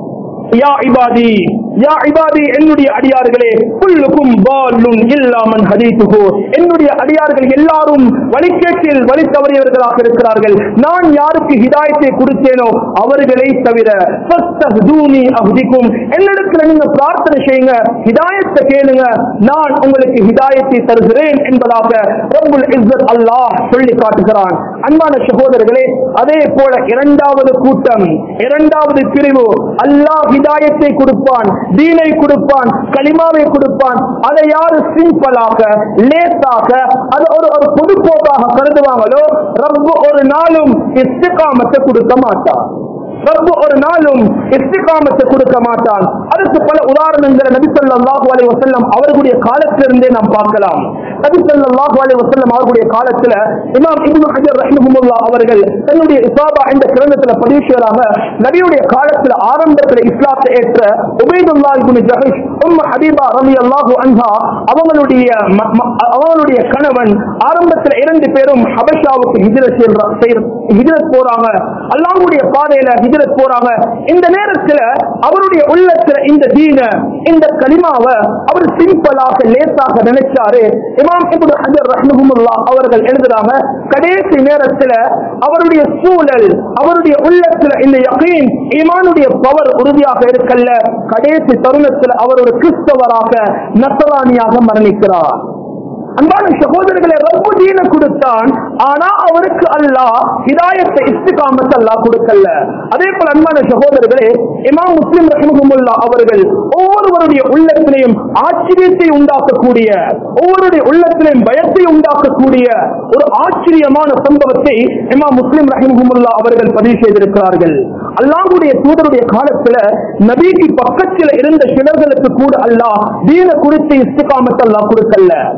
யா இபாதி யா இபாதி என்னுடைய அடியார்களே குல்லுக்கும் பாலுன் இல்லாமன் ஹதீத்துஹு என்னுடைய அடியார்கள் எல்லாரும் வழிகேட்டில் வழி தவறியவர்களாக இருக்கிறார்கள் நான் யாருக்கு ஹிதாயத்தை கொடுத்தேனோ அவர்களை தவிர ஃபஸ்தஹ்தூனி அஹ்திக்கும் என்னிடத்துல நீங்க பிரார்த்தனை செய்யுங்க ஹிதாயத்தை கேளுங்க நான் உங்களுக்கு ஹிதாயத்தை தருகிறேன் என்பதாக ரப்புல் இஸ்ஸத் அல்லாஹ் சொல்லி காட்டுகிறான் அன்பான சகோதரர்களே அதே போல இரண்டாவது கூட்டம் இரண்டாவது பிரிவு அல்லாஹ் ஹிதாயத்தை கொடுப்பான் தீனை கொடுப்பான் கலிமாவை கொடுப்பான் அதை யாரு சிம்பிளாக லேசாக அது ஒரு ஒரு பொதுப்போக்காக கருதுவாங்களோ ரப்பு ஒரு நாளும் இஸ்திகாமத்தை கொடுக்க மாட்டான் ரப்பு ஒரு நாளும் இஸ்திகாமத்தை கொடுக்க மாட்டான் அதுக்கு பல உதாரணங்களை நபி ஸல்லல்லாஹு அலைஹி வஸல்லம் அவர்களுடைய காலத்திலிருந்தே நாம் பார்க்கலாம் நபி ஸல்லல்லாஹு அலைஹி வஸல்லம் அவர்களுடைய காலத்துல இமாம் இப்னு ஹஜர் ரஹிமஹுல்லாஹ் அவர்கள் தன்னுடைய இசாபா என்ற கிரந்தத்துல பதிவு செய்யறாங்க நபியுடைய காலத்துல ஆரம்பத்துல இஸ்லாத்தை ஏற்ற உபைதுல்லா இப்னு ஜஹஷ் உம்மு ஹபீபா ரலியல்லாஹு அன்ஹா அவங்களுடைய ம- ம- அவங்களுடைய கணவன் ஆரம்பத்துல இரண்டு பேரும் ஹபஷாவுக்கு ஹிஜ்ரத் செய்ற- செய்ற- ஹிஜ்ரத் போறாங்க அல்லாஹ்வுடைய பாதையில ஹிஜ்ரத் போறாங்க இந்த நேரத்துல அவருடைய உள்ளத்துல இந்த தீன இந்த கலிமாவை அவர் சிம்பிளாக லேசாக நினைச்சாரு இமாம் இப்னு ஹஜர் ரஹ்மஹுல்லாஹ் அவர்கள் எழுதுறாங்க கடைசி நேரத்துல அவருடைய சூழல் அவருடைய உள்ளத்துல இந்த யகீன் ஈமானுடைய பவர் உறுதியாக இருக்கல்ல கடைசி தருணத்துல அவர் ஒரு கிறிஸ்தவராக நசராணியாக மரணிக்கிறார் அன்பான சகோதரர்களை ரப்பு தீன கொடுத்தான் ஆனா அவருக்கு அல்லாஹ் ஹிதாயத்தை இஸ்திகாமத்தை அல்லாஹ் கொடுக்கல அதே போல அன்பான சகோதரர்களே இமாம் முஸ்லிம் ரஹ்மஹுல்லா அவர்கள் ஒவ்வொருவருடைய உள்ளத்திலையும் ஆச்சரியத்தை உண்டாக்கக்கூடிய ஒவ்வொருடைய உள்ளத்திலையும் பயத்தை உண்டாக்கக்கூடிய ஒரு ஆச்சரியமான சம்பவத்தை இமாம் முஸ்லிம் ரஹ்மஹுல்லா அவர்கள் பதிவு செய்திருக்கிறார்கள் அல்லாஹ்வுடைய தூதருடைய காலத்துல நபிக்கு பக்கத்துல இருந்த சிலர்களுக்கு கூட அல்லாஹ் தீன குறித்து இஸ்திகாமத்தை அல்லாஹ் கொடுக்கல அல்லாஹ்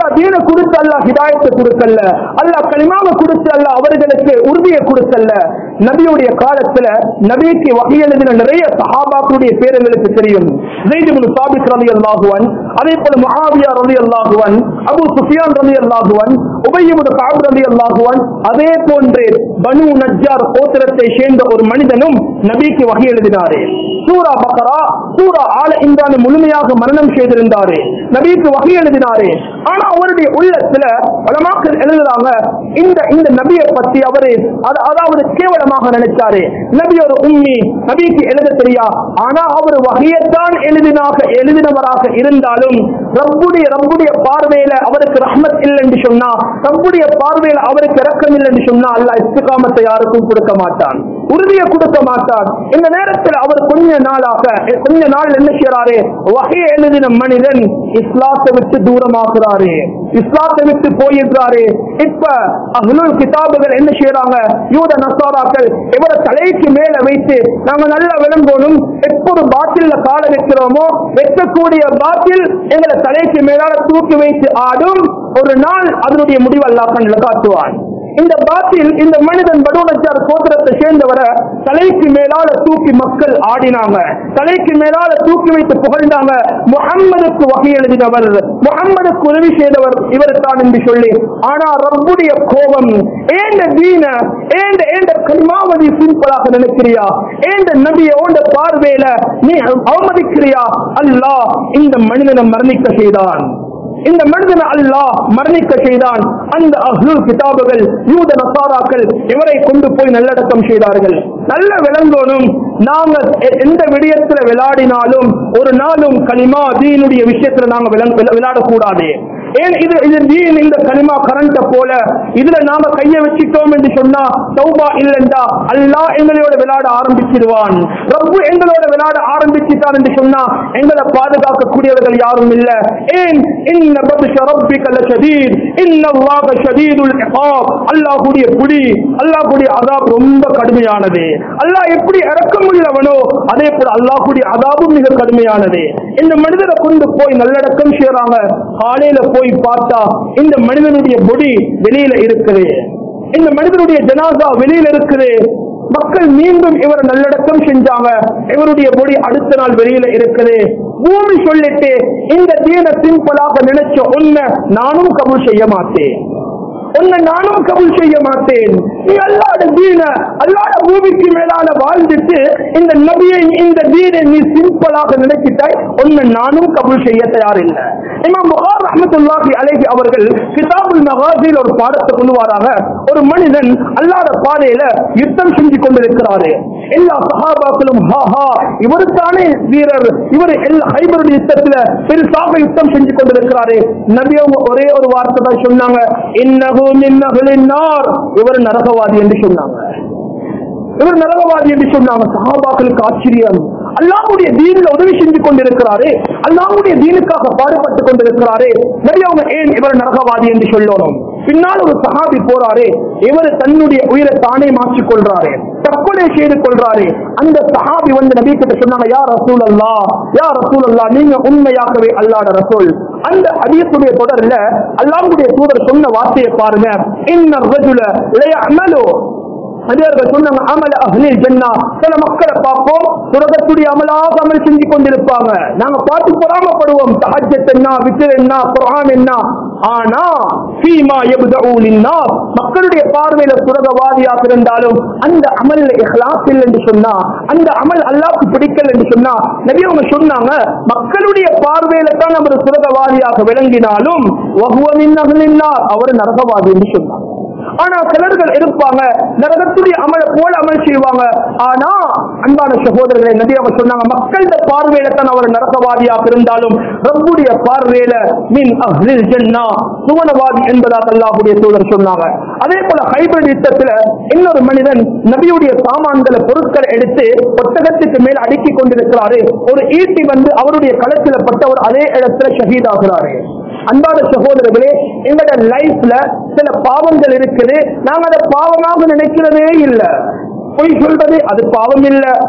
அல்லாஹ் தீன கொடுத்து அல்லாஹ் ஹிதாயத்தை கொடுக்கல அல்லாஹ் கலிமாவை கொடுத்து அல்லாஹ் அவர்களுக்கு உறுதியை கொடுக்கல நபியுடைய காலத்துல நபிக்கு வகை எழுதின நிறைய சஹாபாக்களுடைய பேர் எங்களுக்கு தெரியும் ஜெயித் இப்னு சாபித் ரலியல்லாஹு அன் அதே போல முஆவியா ரலியல்லாஹு அன் அபூ சுஃபியான் ரலியல்லாஹு அன் உபய் இப்னு கஅப் ரலியல்லாஹு அன் அதே போன்று பனு நஜ்ஜார் கோத்திரத்தை சேர்ந்த ஒரு மனிதனும் நபிக்கு வகை எழுதினாரே சூரா பக்கரா சூரா ஆல இம்ரான் முழுமையாக மரணம் செய்திருந்தாரு நபிக்கு வகை எழுதினாரு ஆனா அவருடைய உள்ளத்துல பலமாக்கள் எழுதுறாங்க இந்த இந்த நபியை பத்தி அவரு அது- அதாவது கேவலமாக நினைச்சாரு நபி ஒரு உம்மி நபிக்கு எழுத தெரியா ஆனா அவர் வகையத்தான் எழுதினாக எழுதினவராக இருந்தாலும் ரப்புடைய ரப்புடைய பார்வையில அவருக்கு ரஹ்மத் இல்லை என்று சொன்னா ரப்புடைய பார்வையில அவருக்கு இரக்கம் இல்லை என்று சொன்னா அல்லாஹ் இஸ்திகாமத்தை யாருக்கும் கொடுக்க மாட்டான் உறுதியை கொடுக்க மாட்டான் இந்த நேரத்தில் அவர் கொஞ்ச நாளாக கொஞ்ச நாள் என்ன செய்யறாரு வகை எழுதின மனிதன் இஸ்லாத்தை விட்டு தூரமாக்குறாரு இஸ்லாத்தை விட்டு போயிடுறாரு இப்ப அஹ்லுல் கிதாபுகள் என்ன செய்யறாங்க யூத நசாராக்கள் இவரை தலைக்கு மேல வைத்து நாங்க நல்லா விளங்கணும் எப்போது பாத்தில்ல கால வைக்கிறோமோ வைக்கக்கூடிய பாத்தில் எங்களை தலைக்கு மேலால தூக்கி வைத்து ஆடும் ஒரு நாள் அதனுடைய முடிவு அல்லாஹ் கண்ணில் காட்டுவான் இந்த பாத்தில் இந்த மனிதன் படுவனச்சார் கோத்திரத்தை சேர்ந்தவரை தலைக்கு மேலால தூக்கி மக்கள் ஆடினாங்க தலைக்கு மேலால தூக்கி வைத்து புகழ்ந்தாங்க முகம்மதுக்கு வகை எழுதினவர் முகம்மதுக்கு உதவி செய்தவர் இவர் தான் என்று சொல்லி ஆனா ரப்புடைய கோபம் ஏண்ட தீன ஏண்ட ஏண்ட கல்மாவதி சிம்பிளாக நினைக்கிறியா ஏண்ட நபிய ஓண்ட பார்வையில நீ அவமதிக்கிறியா அல்லாஹ் இந்த மனிதனை மரணிக்க செய்தான் இந்த மனிதன் அல்லாஹ் மரணிக்க செய்தான் அந்த அஹ்லுல் கிதாபுகள் யூத நசாராக்கள் இவரை கொண்டு போய் நல்லடக்கம் செய்தார்கள் நல்ல விளங்கணும் நாங்க எ- எந்த விடயத்துல விளையாடினாலும் ஒரு நாளும் கலிமா தீனுடைய விஷயத்துல நாங்க விளங்க- விள- விளையாடக்கூடாது ஏன் இது இது தீன் இந்த கலிமா கரண்ட போல இதுல நாம கைய வச்சிட்டோம் என்று சொன்னா தௌபா இல்லைண்டா அல்லாஹ் எங்களோட விளையாட ஆரம்பிச்சிருவான் ரப்பு எங்களோட விளையாட ஆரம்பிச்சுட்டான் என்று சொன்னா எங்களை பாதுகாக்கக்கூடியவர்கள் யாரும் இல்ல ஏன் இன்ன பத்ஷ ரப்பிக லஷதீத் இன்னல்லாஹ ஷதீதுல் இகாப் அல்லாஹ்வுடைய புடி அல்லாஹ்வுடைய அதாப் ரொம்ப கடுமையானது அல்லாஹ் எப்படி இறக்கமுள்ளவனோ அதே போல அல்லாஹ்வுடைய அதாபும் மிக கடுமையானது இந்த மனிதரை கொண்டு போய் நல்லடக்கம் செய்யறாங்க காலையில போய் பார்த்தா இந்த மனிதனுடைய பொடி வெளியில இருக்குது இந்த மனிதனுடைய ஜனாசா வெளியில இருக்குது மக்கள் மீண்டும் இவரை நல்லடக்கம் செஞ்சாங்க இவருடைய பொடி அடுத்த நாள் வெளியில இருக்குது பூமி சொல்லிட்டு இந்த தீன சிம்பிளாக நினைச்ச உன்னை நானும் கபூல் செய்ய மாட்டேன் உன்னை நானும் கபூல் செய்ய மாட்டேன் நீ அல்லாட தீன அல்லாட பூமிக்கு மேலான வாழ்ந்துட்டு இந்த நபியை இந்த தீனை நீ சிம்பிளாக நினைச்சிட்டாய் உன்னை நானும் கபூல் செய்ய தயாரில்லை இமாம் புகார் ரஹ்மத்துல்லாஹி அலைஹி அவர்கள் கிதாபுல் மகாசில் ஒரு பாடத்தை கொண்டு வராங்க ஒரு மனிதன் அல்லாத பாதையில யுத்தம் செஞ்சு கொண்டிருக்கிறாரு எல்லா சஹாபாக்களும் ஹா ஹா இவருத்தானே வீரர் இவர் எல்லா ஹைபருடைய யுத்தத்துல பெருசாக யுத்தம் செஞ்சு கொண்டிருக்கிறாரு நபி அவங்க ஒரே ஒரு வார்த்தை தான் சொன்னாங்க இன்னகு மின் அஹ்லின் நார் இவர் நரகவாதி என்று சொன்னாங்க இவர் நரகவாதி என்று சொன்னாங்க சஹாபாக்களுக்கு ஆச்சரியம் அல்லாஹ்வுடைய தீனில் உதவி செஞ்சு கொண்டிருக்கிறாரே அல்லாஹ்வுடைய தீனுக்காக பாடுபட்டுக் கொண்டிருக்கிறாரே நபி அவங்க ஏன் இவர் நரகவாதி என்று சொல்லணும் பின்னால் ஒரு சஹாபி போறாரே இவர் தன்னுடைய உயிரை தானே மாற்றிக் கொள்றாரு தற்கொலை செய்து கொள்றாரு அந்த சஹாபி வந்து நபி கிட்ட சொன்னாங்க யா ரசூல் அல்லா யா ரசூல் அல்லா நீங்க உண்மையாகவே அல்லாட ரசூல் அந்த ஹதீஸுடைய தொடர்ல அல்லாஹ்வுடைய தூதர் சொன்ன வார்த்தையை பாருங்க இன்ன ரஜுல லயஅமலு நபியர்கள் சொன்னாங்க அமல அஹ்லில் ஜன்னா சில மக்களை பார்ப்போம் சுரகத்துடைய அமலாக அமல் செஞ்சு கொண்டிருப்பாங்க நாங்க பார்த்து பொறாமப்படுவோம் தஹஜத் என்ன வித்ர் என்ன குர்ஆன் என்ன ஆனா ஃபீமா யப்தஉ லின்னாஸ் மக்களுடைய பார்வையில சுரகவாதியாக இருந்தாலும் அந்த அமல்ல இஹ்லாஸ் இல்லை என்று சொன்னா அந்த அமல் அல்லாஹ்க்கு பிடிக்கல என்று சொன்னா நபி அவங்க சொன்னாங்க மக்களுடைய பார்வையில தான் அவர் சுரகவாதியாக விளங்கினாலும் வஹுவ மின் அஹ்லின் நார் அவர் நரகவாதி என்று சொன்னாங்க ஆனா சிலர்கள் இருப்பாங்க நரகத்துடைய அமல போல அமல் செய்வாங்க ஆனா அன்பான சகோதரர்களை நபி அவங்க சொன்னாங்க மக்களோட பார்வையில தான் அவர் நரகவாதியாக இருந்தாலும் ரப்புடைய பார்வையில மின் அஹ்லில் ஜன்னா சுவனவாதி என்பதாக அல்லாஹ்வுடைய தூதர் சொன்னாங்க அதே போல ஹைபிரிட் யுத்தத்துல இன்னொரு மனிதன் நபியுடைய சாமான்களை பொருட்களை எடுத்து ஒட்டகத்துக்கு மேல் அடுக்கி கொண்டிருக்கிறாரு ஒரு ஈட்டி வந்து அவருடைய களத்தில் பட்டவர் அதே இடத்துல ஷஹீத் ஆகிறாரு அன்பான சகோதரர்களே எங்களோட லைஃப்ல சில பாவங்கள் இருக்குது நாங்க அதை பாவமாக நினைக்கிறதே இல்ல பொய் சொல்றது அது பாவம் இல்ல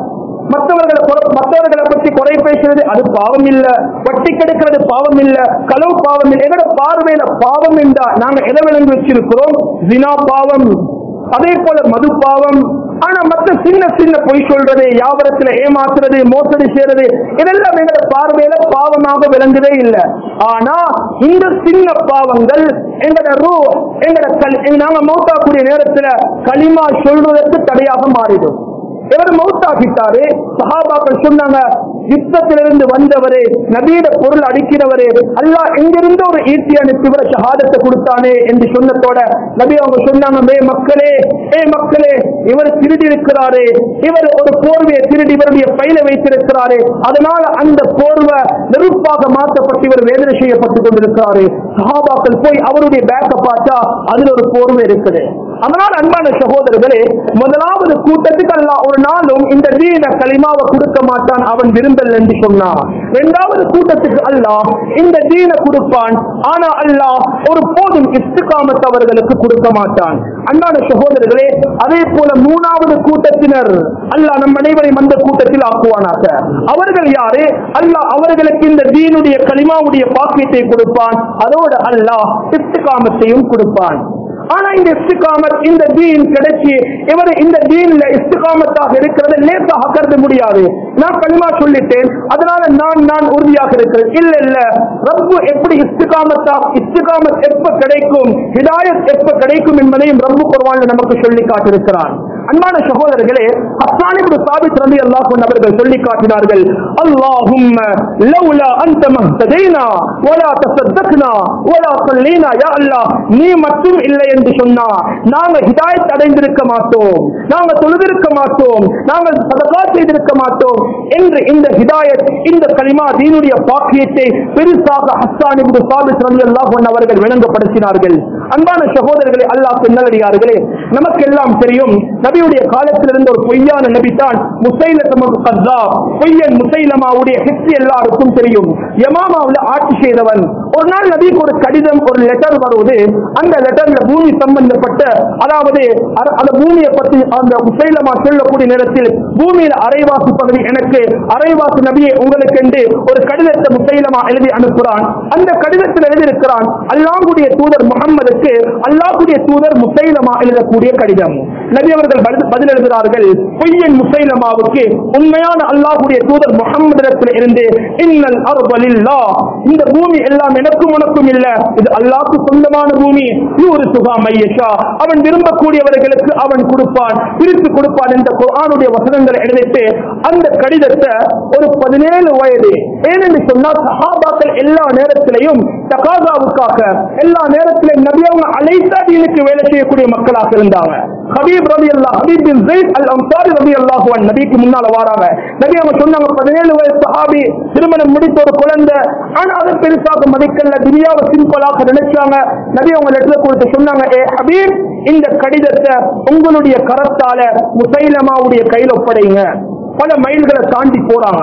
மற்றவர்களை குறை- மற்றவர்களை பற்றி குறை பேசுறது அது பாவம் இல்ல வட்டி கெடுக்கிறது பாவம் இல்ல களவு பாவம் இல்ல எங்களோட பார்வையில பாவம் என்றா நாங்க எதை விளங்கி வச்சிருக்கிறோம் ஜினா பாவம் அதே போல மது பாவம் ஆனா மத்த சின்ன சின்ன பொய் சொல்றது வியாபாரத்துல ஏமாத்துறது மோசடி செய்யறது இதெல்லாம் எங்களோட பார்வையில பாவமாக விளங்குதே இல்லை ஆனா இந்த சின்ன பாவங்கள் எங்களோட ரூ எங்களோட கல் நாங்க மௌத்தாக்கூடிய நேரத்துல களிமா சொல்றதற்கு தடையாக மாறிடும் இவர் மௌத்தாக்கிட்டாரு சஹாபாக்கள் சொன்னாங்க யுத்தத்திலிருந்து வந்தவரே நபீட பொருள் அடிக்கிறவரே அல்லாஹ் எங்கிருந்து ஒரு ஈட்டி அனுப்பி இவர ஷஹாதத்தை கொடுத்தானே என்று சொன்னதோட நபி அவங்க சொன்னாங்க மே மக்களே ஏ மக்களே இவர் திருடி இருக்கிறாரே இவர் ஒரு போர்வையை திருடி இவருடைய பையில வைத்திருக்கிறாரே அதனால அந்த போர்வை நெருப்பாக மாற்றப்பட்டு இவர் வேதனை செய்யப்பட்டுக் கொண்டிருக்கிறாரு சஹாபாக்கள் போய் அவருடைய பேக்க பார்த்தா அதுல ஒரு போர்வை இருக்குது அதனால் அன்பான சகோதரர்களே முதலாவது கூட்டத்துக்கு அல்லாஹ் ஒரு நாளும் இந்த தீன களிமாவை கொடுக்க மாட்டான் அவன் விரும்பல் என்று சொன்னான் இரண்டாவது கூட்டத்துக்கு அல்லாஹ் இந்த தீன கொடுப்பான் ஆனா அல்லாஹ் ஒரு போதும் இஸ்திகாமத் அவர்களுக்கு கொடுக்க மாட்டான் அன்பான சகோதரர்களே அதே போல மூணாவது கூட்டத்தினர் அல்லாஹ் நம் அனைவரையும் அந்த கூட்டத்தில் ஆக்குவானாக அவர்கள் யாரு அல்லாஹ் அவர்களுக்கு இந்த தீனுடைய களிமாவுடைய பாக்கியத்தை கொடுப்பான் அதோடு அல்லாஹ் இஸ்திகாமத்தையும் கொடுப்பான் ஆனா இந்த இஸ்திகாமத் இந்த தீன் கிடைச்சி இவர் இந்த தீன்ல இஸ்திகாமத்தாக இருக்கிறது லேசாக கருத முடியாது நான் களிமா சொல்லிட்டேன் அதனால நான் நான் உறுதியாக இருக்கிறேன் இல்ல இல்ல ரப்பு எப்படி இஸ்திகாமத்தா இஸ்திகாமத் எப்ப கிடைக்கும் ஹிதாயத் எப்ப கிடைக்கும் என்பதையும் ரப்பு குர்ஆன்ல நமக்கு சொல்லி காட்டிருக்கிறான் அன்பான சகோதரர்களே அஸ்ஸானிபு சாபித் ரலி அல்லாஹ் அவர்கள் சொல்லி காட்டினார்கள் அல்லாஹும்ம லவ்லா அன்த மஹ்ததைனா வலா தஸத்தக்னா வலா ஸல்லைனா யா அல்லாஹ் நீ மட்டும் இல்லை என்று சொன்னா நாங்க ஹிதாயத் அடைந்திருக்க மாட்டோம் நாங்க தொழுதிருக்க மாட்டோம் நாங்கள் சதகா செய்திருக்க மாட்டோம் என்று இந்த ஹிதாயத் இந்த கலிமா தீனுடைய பாக்கியத்தை பெருசாக ஹஸ்ஸான் இப்னு சாபித் ரலியல்லாஹு அன்ஹு அவர்கள் விளங்கப்படுத்தினார்கள் அன்பான சகோதரர்களே அல்லாஹ் நல்லடியார்களே நமக்கெல்லாம் தெரியும் நபியுடைய காலத்தில் இருந்த ஒரு பொய்யான நபி தான் முசைலத்தமு கஸ்ஸாப் பொய்யன் முசைலமாவுடைய ஹிஸ்டரி எல்லாருக்கும் தெரியும் யமாமாவுல ஆட்சி செய்தவன் ஒரு நாள் நபிக்கு ஒரு கடிதம் ஒரு லெட்டர் வருவது அந்த லெட்டர்ல பூமி சம்பந்தப்பட்ட அதாவது அர- அந்த பூமியை பற்றி அந்த முசைலமா சொல்லக்கூடிய நேரத்தில் பூமியில் அரைவாசி பகுதி எனக்கு அரைவாசி நபியை உங்களுக்கு என்று ஒரு கடிதத்தை முசைலமா எழுதி அனுப்புகிறான் அந்த கடிதத்தில் எழுதியிருக்கிறான் அல்லாஹ்வுடைய தூதர் முகம்மதுக்கு அல்லாஹ்வுடைய தூதர் முசைலமா எழுதக்கூடிய கடிதம் நபி அவர்கள் பதில் பதில் எழுதுகிறார்கள் பொய்யன் முசைலமாவுக்கு உண்மையான அல்லாஹ்வுடைய தூதர் முகம்மதிடத்தில் இருந்து இன்னல் அர்பலில்லா இந்த பூமி எல்லாம் எனக்கும் உனக்கும் இல்ல இது அல்லாஹ்க்கு சொந்தமான பூமி யூரு சுகா மையஷா அவன் விரும்பக்கூடியவர்களுக்கு அவன் கொடுப்பான் பிரித்து கொடுப்பான் என்ற குர்ஆனுடைய வசனங்களை எழுதிட்டு அந்த கடிதத்தை ஒரு பதினேழு வயது ஏனென்று சொன்னால் சஹாபாக்கள் எல்லா நேரத்திலையும் தகாதாவுக்காக எல்லா நேரத்திலையும் நபி அவங்க அழைத்தா தீனுக்கு வேலை செய்யக்கூடிய மக்களாக இருந்தாங்க ஹபீப் ரவி அல்லா Habib bin Zaid al Ansari ரவி அல்லாஹுவன் நபிக்கு முன்னால வாராங்க நபி அவங்க சொன்னாங்க பதினேழு வயசு சஹாபி திருமணம் முடித்த ஒரு குழந்தை ஆனா அதை பெருசாக மதிக்கல துனியாவை சிம்பிளாக நினைச்சாங்க நபி அவங்க லெட்டர் கொடுத்து சொன்னாங்க ஏ ஹபீப் இந்த கடிதத்தை உங்களுடைய கரத்தால முசைலமாவுடைய கையில் ஒப்படைங்க பல மைல்களை தாண்டி போறாங்க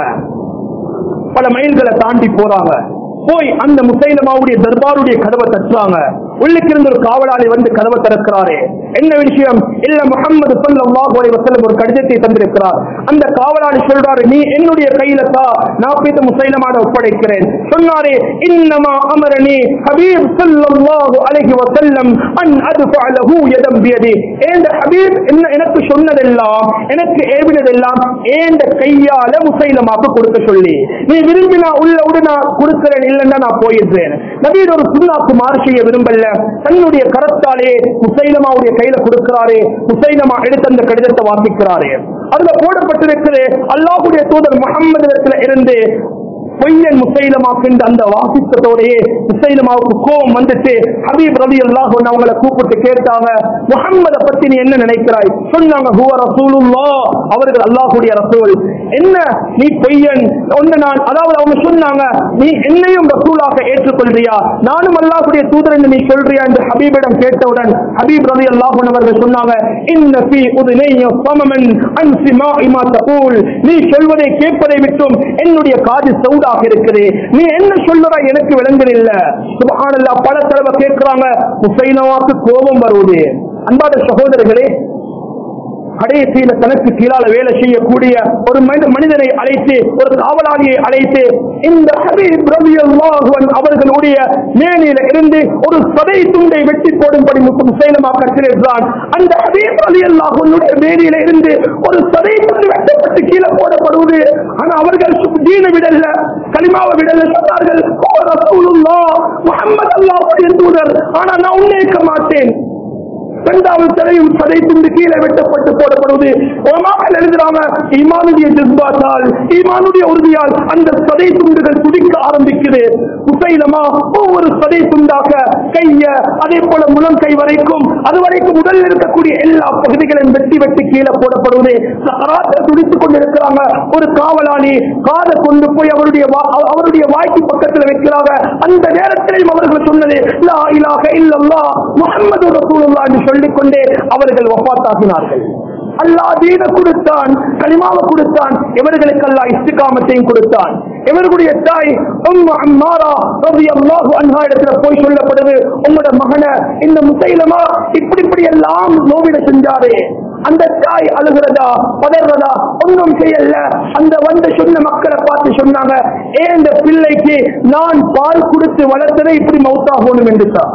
பல மைல்களை தாண்டி போறாங்க போய் அந்த முசைலமாவுடைய தர்பாருடைய கதவை தட்டுறாங்க உள்ளுக்கு இருந்த ஒரு காவலாளி வந்து கதவை திறக்கிறாரு என்ன விஷயம் இல்ல முகமது ஸல்லல்லாஹு அலைஹி வஸல்லம் ஒரு கடிதத்தை தந்திருக்கிறார் அந்த காவலாளி சொல்றாரு நீ என்னுடைய கையில தா நான் போய் முசைலமான ஒப்படைக்கிறேன் சொன்னாரே இன்னமா அமரனி ஹபீப் ஸல்லல்லாஹு அலைஹி வஸல்லம் அன் அத்ஃபஅ லஹு யதம் பியதி ஏந்த ஹபீப் என்ன எனக்கு சொன்னதெல்லாம் எனக்கு ஏவினதெல்லாம் ஏந்த கையால முசைலமாக்கு கொடுக்க சொல்லி நீ விரும்பினா உள்ள விட நான் கொடுக்கிறேன் இல்லைன்னா நான் போயிடுறேன் நபீர் ஒரு சுண்ணாக்கு மாறு செய்ய விரும்பல தன்னுடைய கரத்தாலே முசைலமாவுடைய கையில கொடுக்கிறாரே முசைலமா எடுத்து அந்த கடிதத்தை வாசிக்கிறாரே அதுல போடப்பட்டிருக்கிறது அல்லாஹ்வுடைய தூதர் முகம்மது இருந்து பொய்யன் முசைலமாக்கின்ற அந்த வாசித்ததோடையே முசைலமாவுக்கு கோபம் வந்துட்டு ஹபீப் ரவி அல்லாஹ் அவங்கள கூப்பிட்டு கேட்டாங்க முகம்மதை பத்தி நீ என்ன நினைக்கிறாய் சொன்னாங்க ஹுவ ரசூலுல்லா அவர்கள் அல்லாஹ்வுடைய ரசூல் என்ன நீ பொய்யன் ஒன்று நான் அதாவது அவங்க சொன்னாங்க நீ என்னையும் ரசூலாக ஏற்றுக்கொள்றியா நானும் அல்லாஹ்வுடைய தூதர் என்று நீ சொல்றியா என்று ஹபீபிடம் கேட்டவுடன் ஹபீப் ரவி அல்லாஹ் அவர்கள் சொன்னாங்க இன்ன ஃபீ உதுனைய சமமன் அன் சிமாஇ மா தகூல் நீ சொல்வதை கேட்பதை விட்டும் என்னுடைய காது சவுடாக இருக்குது நீ என்ன சொல்லுற எனக்கு விளங்குதில்ல சுபஹானல்லாஹ் பல தடவை கேட்கிறாங்க முசைனவாக்கு கோபம் வருவது அன்பாத சகோதரர்களே கடைசியில தனக்கு கீழால வேலை செய்யக்கூடிய ஒரு மனித- மனிதனை அழைத்து ஒரு காவலாளியை அழைத்து இந்த ஹபீப் ரலியல்லாஹு அன்ஹு அவர்களுடைய மேனியில இருந்து ஒரு சதை துண்டை வெட்டி போடும்படி முஸ்லிம் சேலமா கட்டிருக்கிறான் அந்த ஹபீப் ரலியல்லாஹு அன்ஹுடைய மேனியில இருந்து ஒரு சதை துண்டு வெட்டப்பட்டு கீழே போடப்படுவது ஆனா அவர்கள் சு- தீனை விடல கலிமாவை விடல சொன்னார்கள் "ஓ ரசூலுல்லாஹ், முஹம்மது அல்லாஹ்வுடைய தூதர் ஆனா நான் உன்னேற்க மாட்டேன் இரண்டாவது தலையும் சதை துண்டு கீழே வெட்டப்பட்டு போடப்படுவது உலமாக்கள் எழுதுறாங்க ஈமானுடைய ஜஸ்பாத்தால் ஈமானுடைய உறுதியால் அந்த சதை துண்டுகள் துடிக்க ஆரம்பிக்குது முசைலமா ஒவ்வொரு சதை துண்டாக கைய அதே போல முழங்கை வரைக்கும் அது வரைக்கும் உடலில் இருக்கக்கூடிய எல்லா பகுதிகளையும் வெட்டி வெட்டி கீழே போடப்படுவது சக்கராத்தை துடித்துக் கொண்டிருக்கிறாங்க ஒரு காவலாளி காதை கொண்டு போய் அவருடைய வா- அவருடைய வாய்க்கு பக்கத்தில் வைக்கிறாங்க அந்த நேரத்திலையும் அவர்கள் சொன்னது லா இலாஹ இல்லல்லாஹ் முஹம்மது ரசூலுல்லாஹ் என்று சொல்லிக்கொண்டே அவர்கள் வஃபாத்தாகினார்கள் அல்லாஹ் தீன கொடுத்தான் கலிமாவை கொடுத்தான் இவர்களுக்கு அல்லாஹ் இஸ்திகாமத்தையும் கொடுத்தான் இவர்களுடைய தாய் உம்மு அம்மாரா ரலியல்லாஹு அன்ஹா இடத்துல போய் சொல்லப்படுது உங்களோட மகனை இந்த முசைலமா இப்படி இப்படி எல்லாம் நோவிட செஞ்சாரு அந்த தாய் அழுகிறதா பதறதா ஒன்றும் செய்யல அந்த வந்து சொன்ன மக்களை பார்த்து சொன்னாங்க ஏன் இந்த பிள்ளைக்கு நான் பால் கொடுத்து வளர்த்ததை இப்படி மௌத்தாகணும் என்று தான்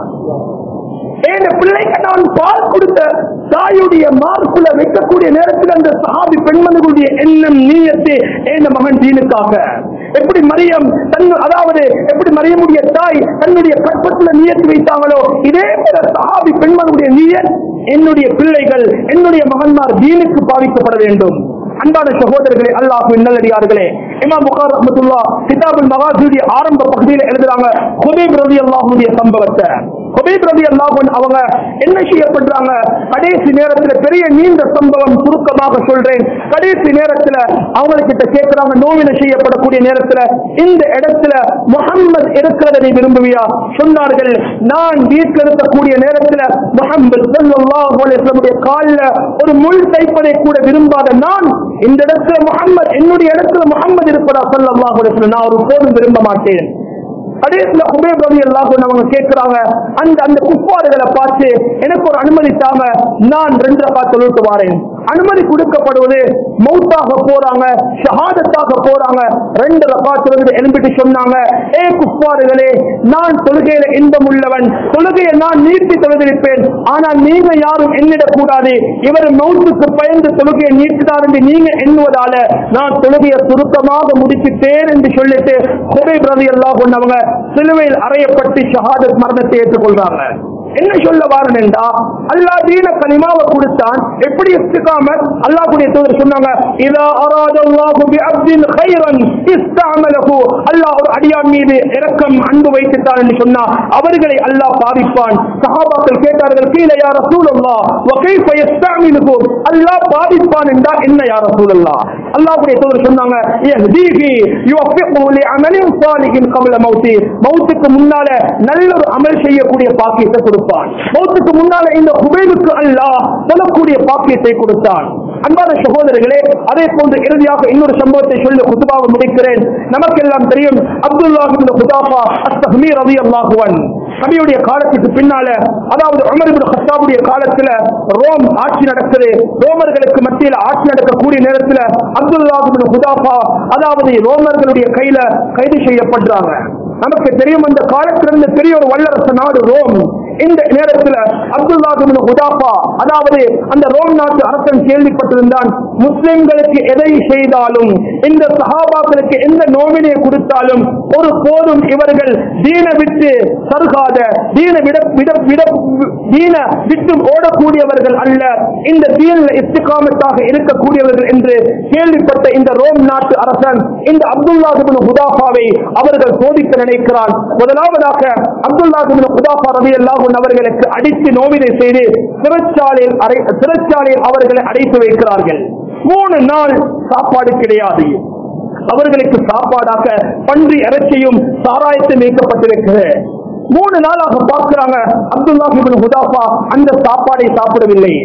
என் பிள்ளைக்கு நான் பால் கொடுத்த தாயுடைய மார்புல வைக்கக்கூடிய நேரத்தில் அந்த சஹாபி பெண்மணிகளுடைய எண்ணம் நீயத்து என் மகன் தீனுக்காக எப்படி மரியம் தன் அதாவது எப்படி மரியமுடைய தாய் தன்னுடைய கற்பத்துல நியத்து வைத்தாங்களோ இதே போல சஹாபி பெண்மணியுடைய நீயத் என்னுடைய பிள்ளைகள் என்னுடைய மகன்மார் தீனுக்கு பாவிக்கப்பட வேண்டும் அன்பான சகோதரர்களே அல்லாஹு நல்லடியார்களே இமாம் புகார் ரஹ்மத்துல்லா கிதாபுல் மகாஜுடைய ஆரம்ப பகுதியில் எழுதுறாங்க ஹுபைப் ரவி அல்லாஹுடைய சம்பவத்தை ஹுபைப் ரவி அல்லாஹன் அவங்க என்ன செய்யப்படுறாங்க கடைசி நேரத்துல பெரிய நீண்ட சம்பவம் சுருக்கமாக சொல்றேன் கடைசி நேரத்துல அவங்க கிட்ட கேட்கிறாங்க நோவினை செய்யப்படக்கூடிய நேரத்துல இந்த இடத்துல முகம்மது இருக்கிறதை விரும்புவியா சொன்னார்கள் நான் வீட்டில் இருக்கக்கூடிய நேரத்துல முகம்மது ஸல்லல்லாஹு அலைஹி வஸல்லம் காலில் ஒரு முள் தைப்பதை கூட விரும்பாத நான் இந்த இடத்துல முகம்மது என்னுடைய இடத்துல முகம்மது இருப்பதா ஸல்லல்லாஹு அலைஹி வஸல்லம் நான் ஒரு போதும் விரும்ப மாட்டேன் கடைசியில குபேப் ரவி அல்லாஹ் அவங்க கேட்கிறாங்க அந்த அந்த குப்பாடுகளை பார்த்து எனக்கு ஒரு அனுமதி தாம நான் ரெண்டு ரகா தொழுட்டு வாரேன் அனுமதி கொடுக்கப்படுவது மௌத்தாக போறாங்க ஷஹாதத்தாக போறாங்க ரெண்டு ரகா தொழுது எழுப்பிட்டு சொன்னாங்க ஏ குப்பாடுகளே நான் தொழுகையில இன்பம் உள்ளவன் தொழுகையை நான் நீட்டி தொழுதிருப்பேன் ஆனால் நீங்க யாரும் எண்ணிடக் கூடாது இவர் மௌத்துக்கு பயந்து தொழுகையை நீட்டினார் என்று நீங்க எண்ணுவதால நான் தொழுகையை சுருக்கமாக முடிச்சுட்டேன் என்று சொல்லிட்டு குபை பிரதி எல்லாம் கொண்டவங்க சிலுவையில் அறையப்பட்டு ஷஹாதத் மரணத்தை ஏற்றுக்கொள்றாங்க என்ன சொல்ல வாரன் என்றா அல்லா தீன கனிமாவை கொடுத்தான் எப்படி இஸ்திகாம அல்லாஹ்வுடைய தூதர் சொன்னாங்க இதா அராத அல்லாஹு பி அப்தின் கைரன் இஸ்தஅமலஹு அல்லாஹ் ஒரு அடியான் மீது இரக்கம் அன்பு வைத்துட்டான் என்று சொன்னா அவர்களை அல்லாஹ் பாதிப்பான் சஹாபாக்கள் கேட்டார்கள் கீழே யா ரசூலல்லாஹ் வ கைஃப யஸ்தஅமிலுஹு அல்லாஹ் பாதிப்பான் என்றா என்ன யா ரசூலல்லாஹ் அல்லாஹ்வுடைய தூதர் சொன்னாங்க யஹ்தீஹி யுவஃபிகுஹு லிஅமலின் சாலிஹின் கப்ல மௌத்தி மௌத்துக்கு முன்னால நல்ல ஒரு அமல் செய்யக்கூடிய பாக்கியத்தை கொடுப்பான் மௌத்துக்கு முன்னால இந்த ஹுபைபுக்கு அல்லாஹ் சொல்லக்கூடிய பாக்கியத்தை கொடுத்தான் அன்பான சகோதரர்களே அதே போன்று இறுதியாக இன்னொரு சம்பவத்தை சொல்லி குத்துபாவை முடிக்கிறேன் நமக்கெல்லாம் தெரியும் அப்துல்லாஹ் இப்னு குதாஃபா அஸ்தஹ்மி ரலியல்லாஹு அன்ஹு நபியுடைய காலத்துக்கு பின்னால அதாவது உமர் இப்னு கத்தாபுடைய காலத்துல ரோம் ஆட்சி நடக்குது ரோமர்களுக்கு மத்தியில் ஆட்சி நடக்கக்கூடிய நேரத்துல அப்துல்லாஹ் இப்னு குதாஃபா அதாவது ரோமர்களுடைய கையில கைது செய்யப்படுறாங்க நமக்கு தெரியும் அந்த காலத்திலிருந்து பெரிய ஒரு வல்லரசு நாடு ரோம் இந்த நேரத்தில் அப்துல்லா இப்னு குதாஃபா அதாவது அந்த ரோம் நாட்டு அரசன் கேள்விப்பட்டிருந்தான் முஸ்லிம்களுக்கு எதை செய்தாலும் இந்த சஹாபாக்களுக்கு எந்த நோவினை கொடுத்தாலும் ஒரு போதும் இவர்கள் தீன விட்டு சருகாத தீன விட விட விட தீன விட்டு ஓடக்கூடியவர்கள் அல்ல இந்த தீன இஸ்திகாமத்தாக இருக்கக்கூடியவர்கள் என்று கேள்விப்பட்ட இந்த ரோம் நாட்டு அரசன் இந்த அப்துல்லா இப்னு குதாஃபாவை அவர்கள் சோதிக்க நினைக்கிறான் முதலாவதாக அப்துல்லா இப்னு குதாஃபா ரலியல்லாஹு அன்ஹு அவர்களுக்கு அடித்து நோவினை செய்து சிறைச்சாலையில் அடை சிறைச்சாலையில் அவர்களை அடைத்து வைக்கிறார்கள் மூணு நாள் சாப்பாடு கிடையாது அவர்களுக்கு சாப்பாடாக பன்றி இறைச்சியும் சாராயத்தை வைக்கப்பட்டிருக்கிறது மூணு நாளாக பார்க்கிறாங்க அப்துல்லா இப்னு ஹுதாஃபா அந்த சாப்பாடை சாப்பிடவில்லை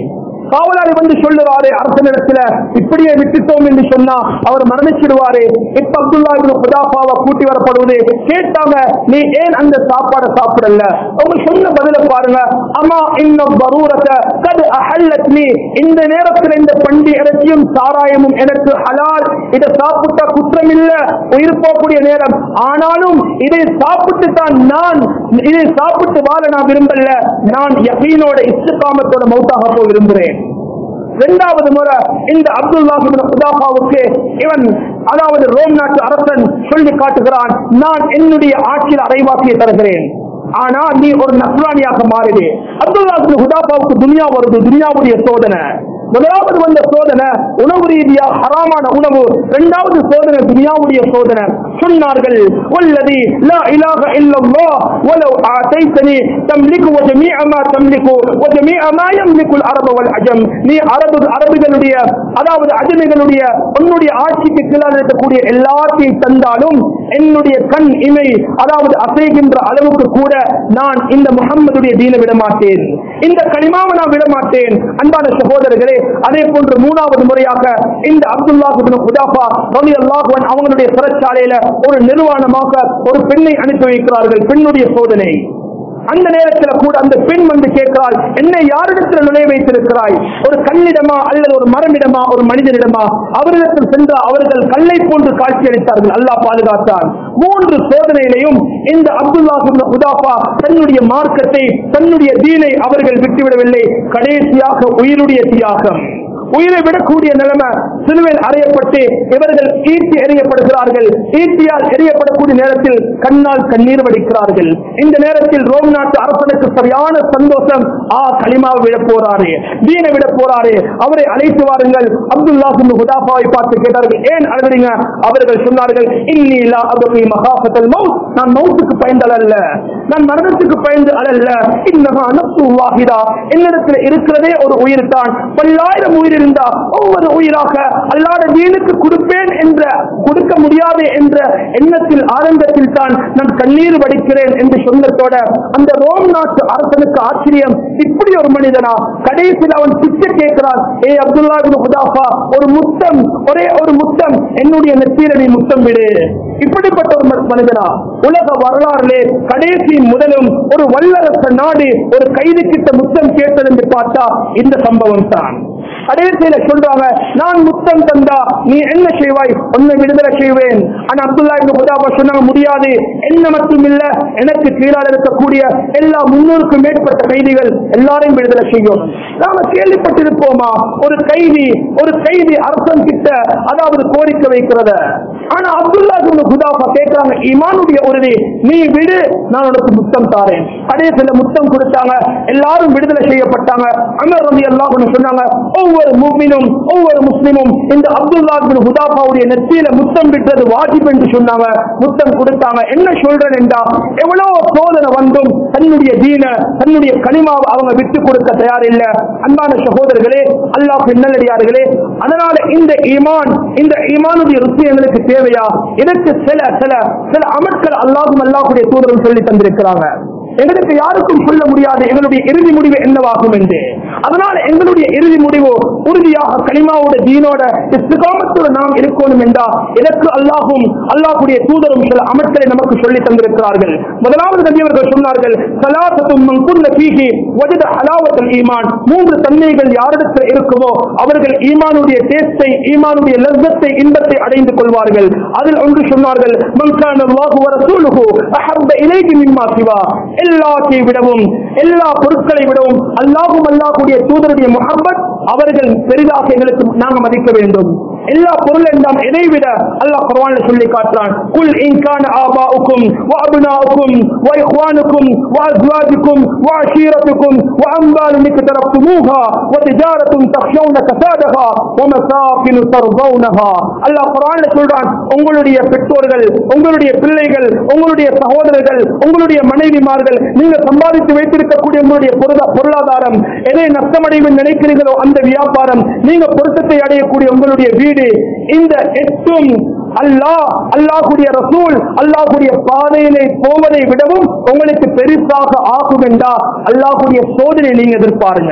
காவலாளி வந்து சொல்லுவாரு அரசனிடத்துல இப்படியே விட்டுட்டோம் என்று சொன்னா அவர் மரணிச்சிடுவாரு இப்ப அப்துல்லா இப்னு ஹுதாஃபாவை கூட்டி வரப்படுவது கேட்டாங்க நீ ஏன் அந்த சாப்பாடை சாப்பிடல அவங்க சொன்ன பதில பாருங்க அம்மா இன்னும் பரூரத்தை கது அஹல்லத் நீ இந்த நேரத்தில் இந்த பண்டி இறைச்சியும் சாராயமும் எனக்கு ஹலால் இதை சாப்பிட்டா குற்றம் இல்ல உயிர் போகக்கூடிய நேரம் ஆனாலும் இதை சாப்பிட்டு தான் நான் இதை சாப்பிட்டு வாழ நான் விரும்பல நான் யகீனோட இஸ்லாமத்தோட மௌத்தாக போய் விரும்புகிறேன் இரண்டாவது முறை இந்த அப்துல்லா ஹுதாஃபாவுக்கு இவன் அதாவது ரோம் நாட்டு அரசன் சொல்லி காட்டுகிறான் நான் என்னுடைய ஆட்சியில் அரைவாக்கியை தருகிறேன் ஆனா நீ ஒரு நஸ்ரானியாக மாறிடு அப்துல்லா ஹுதாஃபாவுக்கு துனியா வருது துனியாவுடைய சோதனை முதலாவது வந்த சோதனை உணவு ரீதியா ஹராமான உணவு இரண்டாவது சோதனை துனியாவுடைய சோதனை சொன்னார்கள் والذي لا اله الا الله ولو اعطيتني تملك وجميع ما تملك وجميع ما يملك العرب والعجم நீ அரபு அரபுகளுடைய அதாவது அஜமிகளுடைய உன்னுடைய ஆட்சிக்கு கீழே இருக்கக்கூடிய எல்லாத்தையும் தந்தாலும் என்னுடைய கண் இமை அதாவது அசைகின்ற அளவுக்கு கூட நான் இந்த முகம்மதுடைய தீனை விட மாட்டேன் இந்த களிமாவை நான் விட மாட்டேன் அன்பான சகோதரர்களே அதே போன்று மூணாவது முறையாக இந்த அப்துல்லா குதாஃபா ரவி அல்லாஹுவன் அவங்களுடைய சிறைச்சாலையில ஒரு நிர்வாணமாக ஒரு பெண்ணை அனுப்பி வைக்கிறார்கள் பெண்ணுடைய சோதனை அந்த நேரத்தில் கூட அந்த பெண் வந்து கேட்கிறாள் என்னை யாரிடத்தில் நுழைய வைத்திருக்கிறாய் ஒரு கல்லிடமா அல்லது ஒரு மரமிடமா ஒரு மனிதனிடமா அவரிடத்தில் சென்ற அவர்கள் கல்லை போன்று காட்சி அளித்தார்கள் அல்லாஹ் பாதுகாத்தார் மூன்று சோதனையிலையும் இந்த அப்துல்லா ஹுதாஃபா தன்னுடைய மார்க்கத்தை தன்னுடைய தீனை அவர்கள் விட்டுவிடவில்லை கடைசியாக உயிருடைய தியாகம் உயிரை விடக்கூடிய நிலைமை சிலுவையில் அறையப்பட்டு இவர்கள் ஈட்டி எறியப்படுகிறார்கள் ஈட்டியால் எறியப்படக்கூடிய நேரத்தில் கண்ணால் கண்ணீர் வடிக்கிறார்கள் இந்த நேரத்தில் ரோம் நாட்டு அரசனுக்கு சரியான சந்தோஷம் ஆ களிமாவை விட போறாரு தீனை விட போறாரு அவரை அழைத்து வாருங்கள் அப்துல்லா ஹுதாஃபாவை பார்த்து கேட்டார்கள் ஏன் அழுகிறீங்க அவர்கள் சொன்னார்கள் இன்னி லா அபகி மகாஃபத்தல் மவுத் நான் மவுத்துக்கு பயந்தல் அல்ல நான் மரணத்துக்கு பயந்து அல்ல இன்னமா நப்சு வாஹிதா என்னிடத்தில் இருக்கிறதே ஒரு உயிர் தான் பல்லாயிரம் உயிர் இருந்தா ஒவ்வொரு உயிராக அல்லாத வீணுக்கு கொடுப்பேன் என்ற கொடுக்க முடியாது என்ற எண்ணத்தில் ஆரம்பத்தில் தான் நான் கண்ணீர் வடிக்கிறேன் என்று சொன்னதோட அந்த ரோம் நாட்டு அரசனுக்கு ஆச்சரியம் இப்படி ஒரு மனிதனா கடைசியில் அவன் பிச்சை கேட்கிறான் ஏ அப்துல்லா இப்னு ஹுதாஃபா ஒரு முத்தம் ஒரே ஒரு முத்தம் என்னுடைய நெத்தியில நீ முத்தம் விடு இப்படிப்பட்ட ஒரு ம- மனிதனா உலக வரலாறுலே கடைசி முதலும் ஒரு வல்லரச நாடு ஒரு கைது கிட்ட முத்தம் கேட்டது என்று பார்த்தா இந்த சம்பவம் தான் கடைசியில சொல்றாங்க நான் முத்தம் தந்தா நீ என்ன செய்வாய் உன்னை விடுதலை செய்வேன் ஆனா அப்துல்லா இப்னு ஹுதாஃபா சொன்னாங்க முடியாது என்ன மட்டும் இல்ல எனக்கு கீழால் இருக்கக்கூடிய எல்லா முன்னூறுக்கும் மேற்பட்ட கைதிகள் எல்லாரையும் விடுதலை செய்யும் நாம கேள்விப்பட்டிருப்போமா ஒரு கைதி ஒரு கைதி அரசன் கிட்ட அதாவது கோரிக்கை வைக்கிறத ஆனா அப்துல்லா இப்னு ஹுதாஃபா கேட்கிறாங்க ஈமானுடைய உறுதி நீ விடு நான் உனக்கு முத்தம் தாரேன் கடைசியில முத்தம் கொடுத்தாங்க எல்லாரும் விடுதலை செய்யப்பட்டாங்க அமர் ரவி அல்லாஹ் சொன்னாங்க ஒவ்வொரு மூமினும் ஒவ்வொரு முஸ்லிமும் இந்த அப்துல்லா பின் ஹுதாஃபாவுடைய நெத்தியில முத்தம் விட்டது வாஜிப் என்று சொன்னாங்க முத்தம் கொடுத்தாங்க என்ன சொல்றேன் என்றா எவ்வளவு சோதனை வந்தும் தன்னுடைய தீன தன்னுடைய கனிமாவை அவங்க விட்டு கொடுக்க தயாரில்ல அன்பான சகோதரர்களே அல்லாஹ் பின்னலடியார்களே அதனால இந்த ஈமான் இந்த ஈமானுடைய ருசி எங்களுக்கு தேவையா இதற்கு சில சில சில அமட்கள் அல்லாஹும் அல்லாஹுடைய தூதரும் சொல்லி தந்திருக்கிறாங்க எங்களுக்கு யாருக்கும் சொல்ல முடியாது எங்களுடைய இறுதி முடிவு என்னவாகும் என்று அதனால எங்களுடைய இறுதி முடிவு உறுதியாக கனிமாவோட தீனோட இஸ்திகாமத்தோட நாம் இருக்கணும் என்றா இதற்கு அல்லாஹும் அல்லாஹுடைய தூதரும் சில அமர்களை நமக்கு சொல்லி தந்திருக்கிறார்கள் முதலாவது நபி அவர்கள் சொன்னார்கள் சலாசத்தும் மங்குள்ள பீகி வஜத ஹலாவத்தல் ஈமான் மூன்று தன்மைகள் யாரிடத்தில் இருக்குமோ அவர்கள் ஈமானுடைய டேஸ்டை ஈமானுடைய லஸ்ஸத்தை இன்பத்தை அடைந்து கொள்வார்கள் அதில் ஒன்று சொன்னார்கள் மன்கான அல்லாஹு வ ரசூலுஹு அஹப்ப இலைஹி மிம்மா சிவா எல்லாத்தை விடவும் எல்லா பொருட்களை விடவும் அல்லாஹும் அல்லாஹுடைய தூதருடைய முஹப்பத் அவர்கள் பெரிதாக எங்களுக்கு நாங்கள் மதிக்க வேண்டும் எல்லா பொருள் என்றாம் எதை விட அல்லாஹ் குர்ஆன்ல சொல்லி காட்டுறான் குல் இன் கான ஆபாஉக்கும் வ அப்னாஉக்கும் வ இக்வானுக்கும் வ அஸ்வாஜுக்கும் வ அஷீரத்துக்கும் வ அம்வாலுன் இக்தரப்துமூஹா வ திஜாரத்துன் தக்ஷௌன கசாதஹா வ மசாகினு தர்தௌனஹா அல்லாஹ் குர்ஆன்ல சொல்றான் உங்களுடைய பெற்றோர்கள் உங்களுடைய பிள்ளைகள் உங்களுடைய சகோதரர்கள் உங்களுடைய மனைவிமார்கள் நீங்க சம்பாதித்து வைத்திருக்கக்கூடிய உங்களுடைய பொருளா- பொருளாதாரம் எதை நஷ்டமடையும் என்று நினைக்கிறீர்களோ அந்த வியாபாரம் நீங்க பொருத்தத்தை அடையக்கூடிய உங்களுடைய வீடு இந்த எட்டும் அல்லாஹ் அல்லாஹுடைய ரசூல் அல்லாஹுடைய பாதையிலே போவதை விடவும் உங்களுக்கு பெருசாக ஆகும் என்றா அல்லாஹுடைய சோதனை நீங்க எதிர்பாருங்க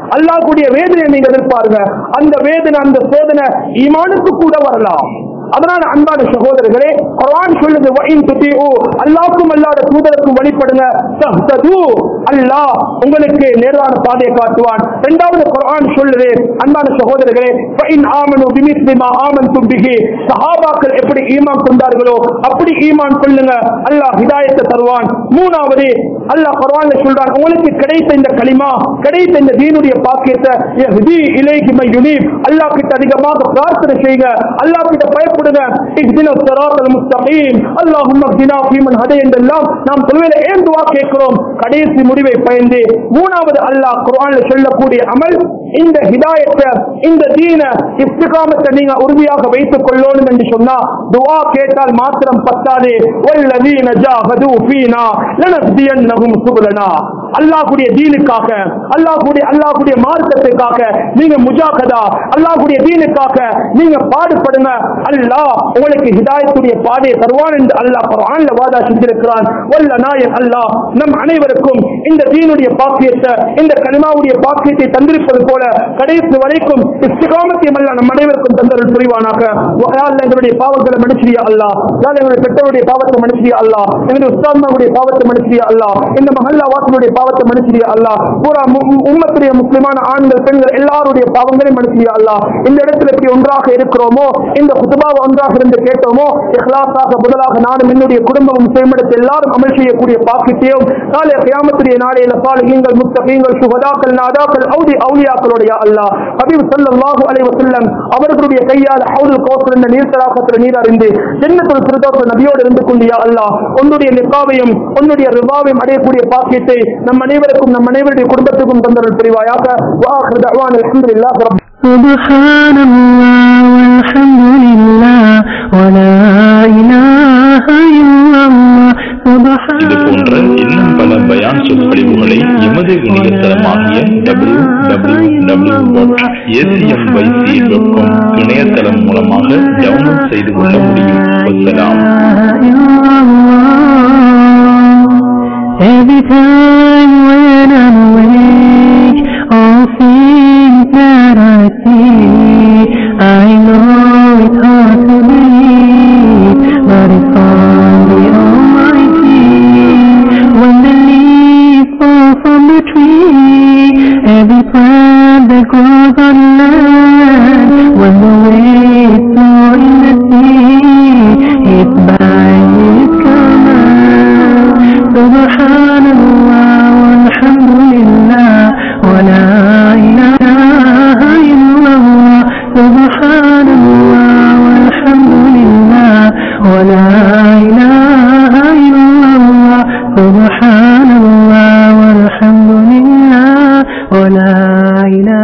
அல்லாஹ்வுடைய வேதனை நீங்க எதிர்பாருங்க அந்த வேதனை அந்த சோதனை ஈமானுக்கு கூட வரலாம் அதனால அன்பான சகோதரர்களே குர்ஆன் சொல்லுது வஇன் துதிஉ அல்லாஹ்வுக்கும் அல்லாஹ்வுடைய தூதருக்கும் வழிபடுங்க தஹ்தது அல்லாஹ் உங்களுக்கு நேரான பாதையை காட்டுவான் இரண்டாவது குர்ஆன் சொல்லுது அன்பான சகோதரர்களே வஇன் ஆமனு பிமிஸ்லி மா ஆமன்தும் பிஹி சஹாபாக்கள் எப்படி ஈமான் கொண்டார்களோ அப்படி ஈமான் கொள்ளுங்க அல்லாஹ் ஹிதாயத்தை தருவான் மூணாவது அல்லாஹ் குர்ஆன்ல சொல்றான் உங்களுக்கு கிடைத்த இந்த களிமா கிடைத்த இந்த தீனுடைய பாக்கியத்தை யஹ்தி இலைஹி மை யுனீப் அல்லாஹ் கிட்ட அதிகமாக பிரார்த்தனை செய்யுங்க அல்லாஹ் கிட்ட பயப்படுங்க இஹ்தின ஸிராத்தல் முஸ்தகீம் அல்லாஹும்ம இஹ்தினா ஃபீமன் ஹதை என்றெல்லாம் நாம் தொழுகையில ஏன் துஆ கேட்கிறோம் கடைசி முடிவை பயந்து மூணாவது அல்லாஹ் குர்ஆன்ல சொல்லக்கூடிய அமல் இந்த ஹிதாயத்தை இந்த தீன இஸ்திகாமத்தை நீங்க உறுதியாக வைத்துக் கொள்ளணும் என்று சொன்னா துஆ கேட்டால் மாத்திரம் பத்தாது வல்லதீன ஜாஹது ஃபீனா லனஹ்தியன்னஹும் சுபலனா அல்லாஹ்வுடைய தீனுக்காக அல்லாஹ்வுடைய அல்லாஹ்வுடைய மார்க்கத்துக்காக நீங்க முஜாகதா அல்லாஹ்வுடைய தீனுக்காக நீங்க பாடுபடுங்க அல்லாஹ் உங்களுக்கு ஹிதாயத்துடைய பாதையை தருவான் என்று அல்லாஹ் குர்ஆன்ல வாதா செஞ்சிருக்கிறான் வல்ல நாயன் அல்லாஹ் நம் அனைவருக்கும் இந்த தீனுடைய பாக்கியத்தை இந்த கலிமாவுடைய பாக்கியத்தை தந்திருப்பது போல கடைசி வரைக்கும் இஸ்திகாமத்தையும் அல்ல நம் அனைவருக்கும் தந்தருள் புரிவானாக யா அல்லாஹ் எங்களுடைய பாவங்களை மன்னிச்சியா அல்லாஹ் யா அல்லாஹ் எங்களுடைய பெற்றோருடைய பாவத்தை மன்னிச்சியா அல்லாஹ் எங்களுடைய உஸ்தாத்மாவுடைய பாவத்தை மன்னிச்சியா அல்லாஹ் இந்த மஹல்லா வாசனுடைய பாவத்தை மன்னிச்சியா அல்லாஹ் பூரா மு- மு- உம்மத்துடைய முஸ்லிமான ஆண்கள் பெண்கள் எல்லாருடைய பாவங்களையும் மன்னிச்சியா அல்லாஹ் இந்த இடத்துல எப்படி ஒன்றாக இருக்கிறோமோ இந்த குதுபாவை ஒன்றாக இருந்து கேட்டோமோ இஹ்லாஸாக முதலாக நானும் என்னுடைய குடும்பமும் செய்யமெடுத்து எல்லாரும் அமல் செய்யக்கூடிய பாக்கியத்தையும் நாளை கியாமத்துடைய நாளையில சாலிகங்கள் முத்தகீங்கள் சுகதாக்கள் நாதாக்கள் அவுதி அவுலியாக்களுடைய அல்லாஹ் ஹபீப் ஸல்லல்லாஹு அலைஹி வஸல்லம் அவர்களுடைய கையால் ஹவுல் கௌசர் என்ற நீர் தடாகத்தில் நீர் அறிந்து ஜன்னத்துல் ஃபிர்தௌஸ் நபியோடு இருந்து கொண்டியா அல்லாஹ் உன்னுடைய லிகாவையும் உன்னுடைய ரிவாவையும் அடையக்கூடிய பாக்கியத்தை நம் அனைவருக்கும் நம் அனைவருடைய குடும்பத்துக்கும் தந்தருள் புரிவாயாக வாஹிரு தஅவானா அல்ஹம்துலில்லாஹி ரப்பி سبحان الله والحمد لله ولا إله إلا الله سبحان இது போன்ற இன்னும் பல பயான் சொற்பொழிவுகளை எமது இணையதளமாகிய W W W dot ACMYC dot com இணையதளம் மூலமாக டவுன்லோட் செய்து கொள்ள முடியும் வசலாம் Every time when I'm awake, all things that I see, I know it's hard to believe, but it's from the Almighty. When the leaves fall from the tree, every plant that grows on land, when the waves flow in the sea, it's by His command. سبحان الله والحمد لله ولا إله إلا الله سبحان الله والحمد لله ولا إله إلا الله سبحان الله والحمد لله ولا إله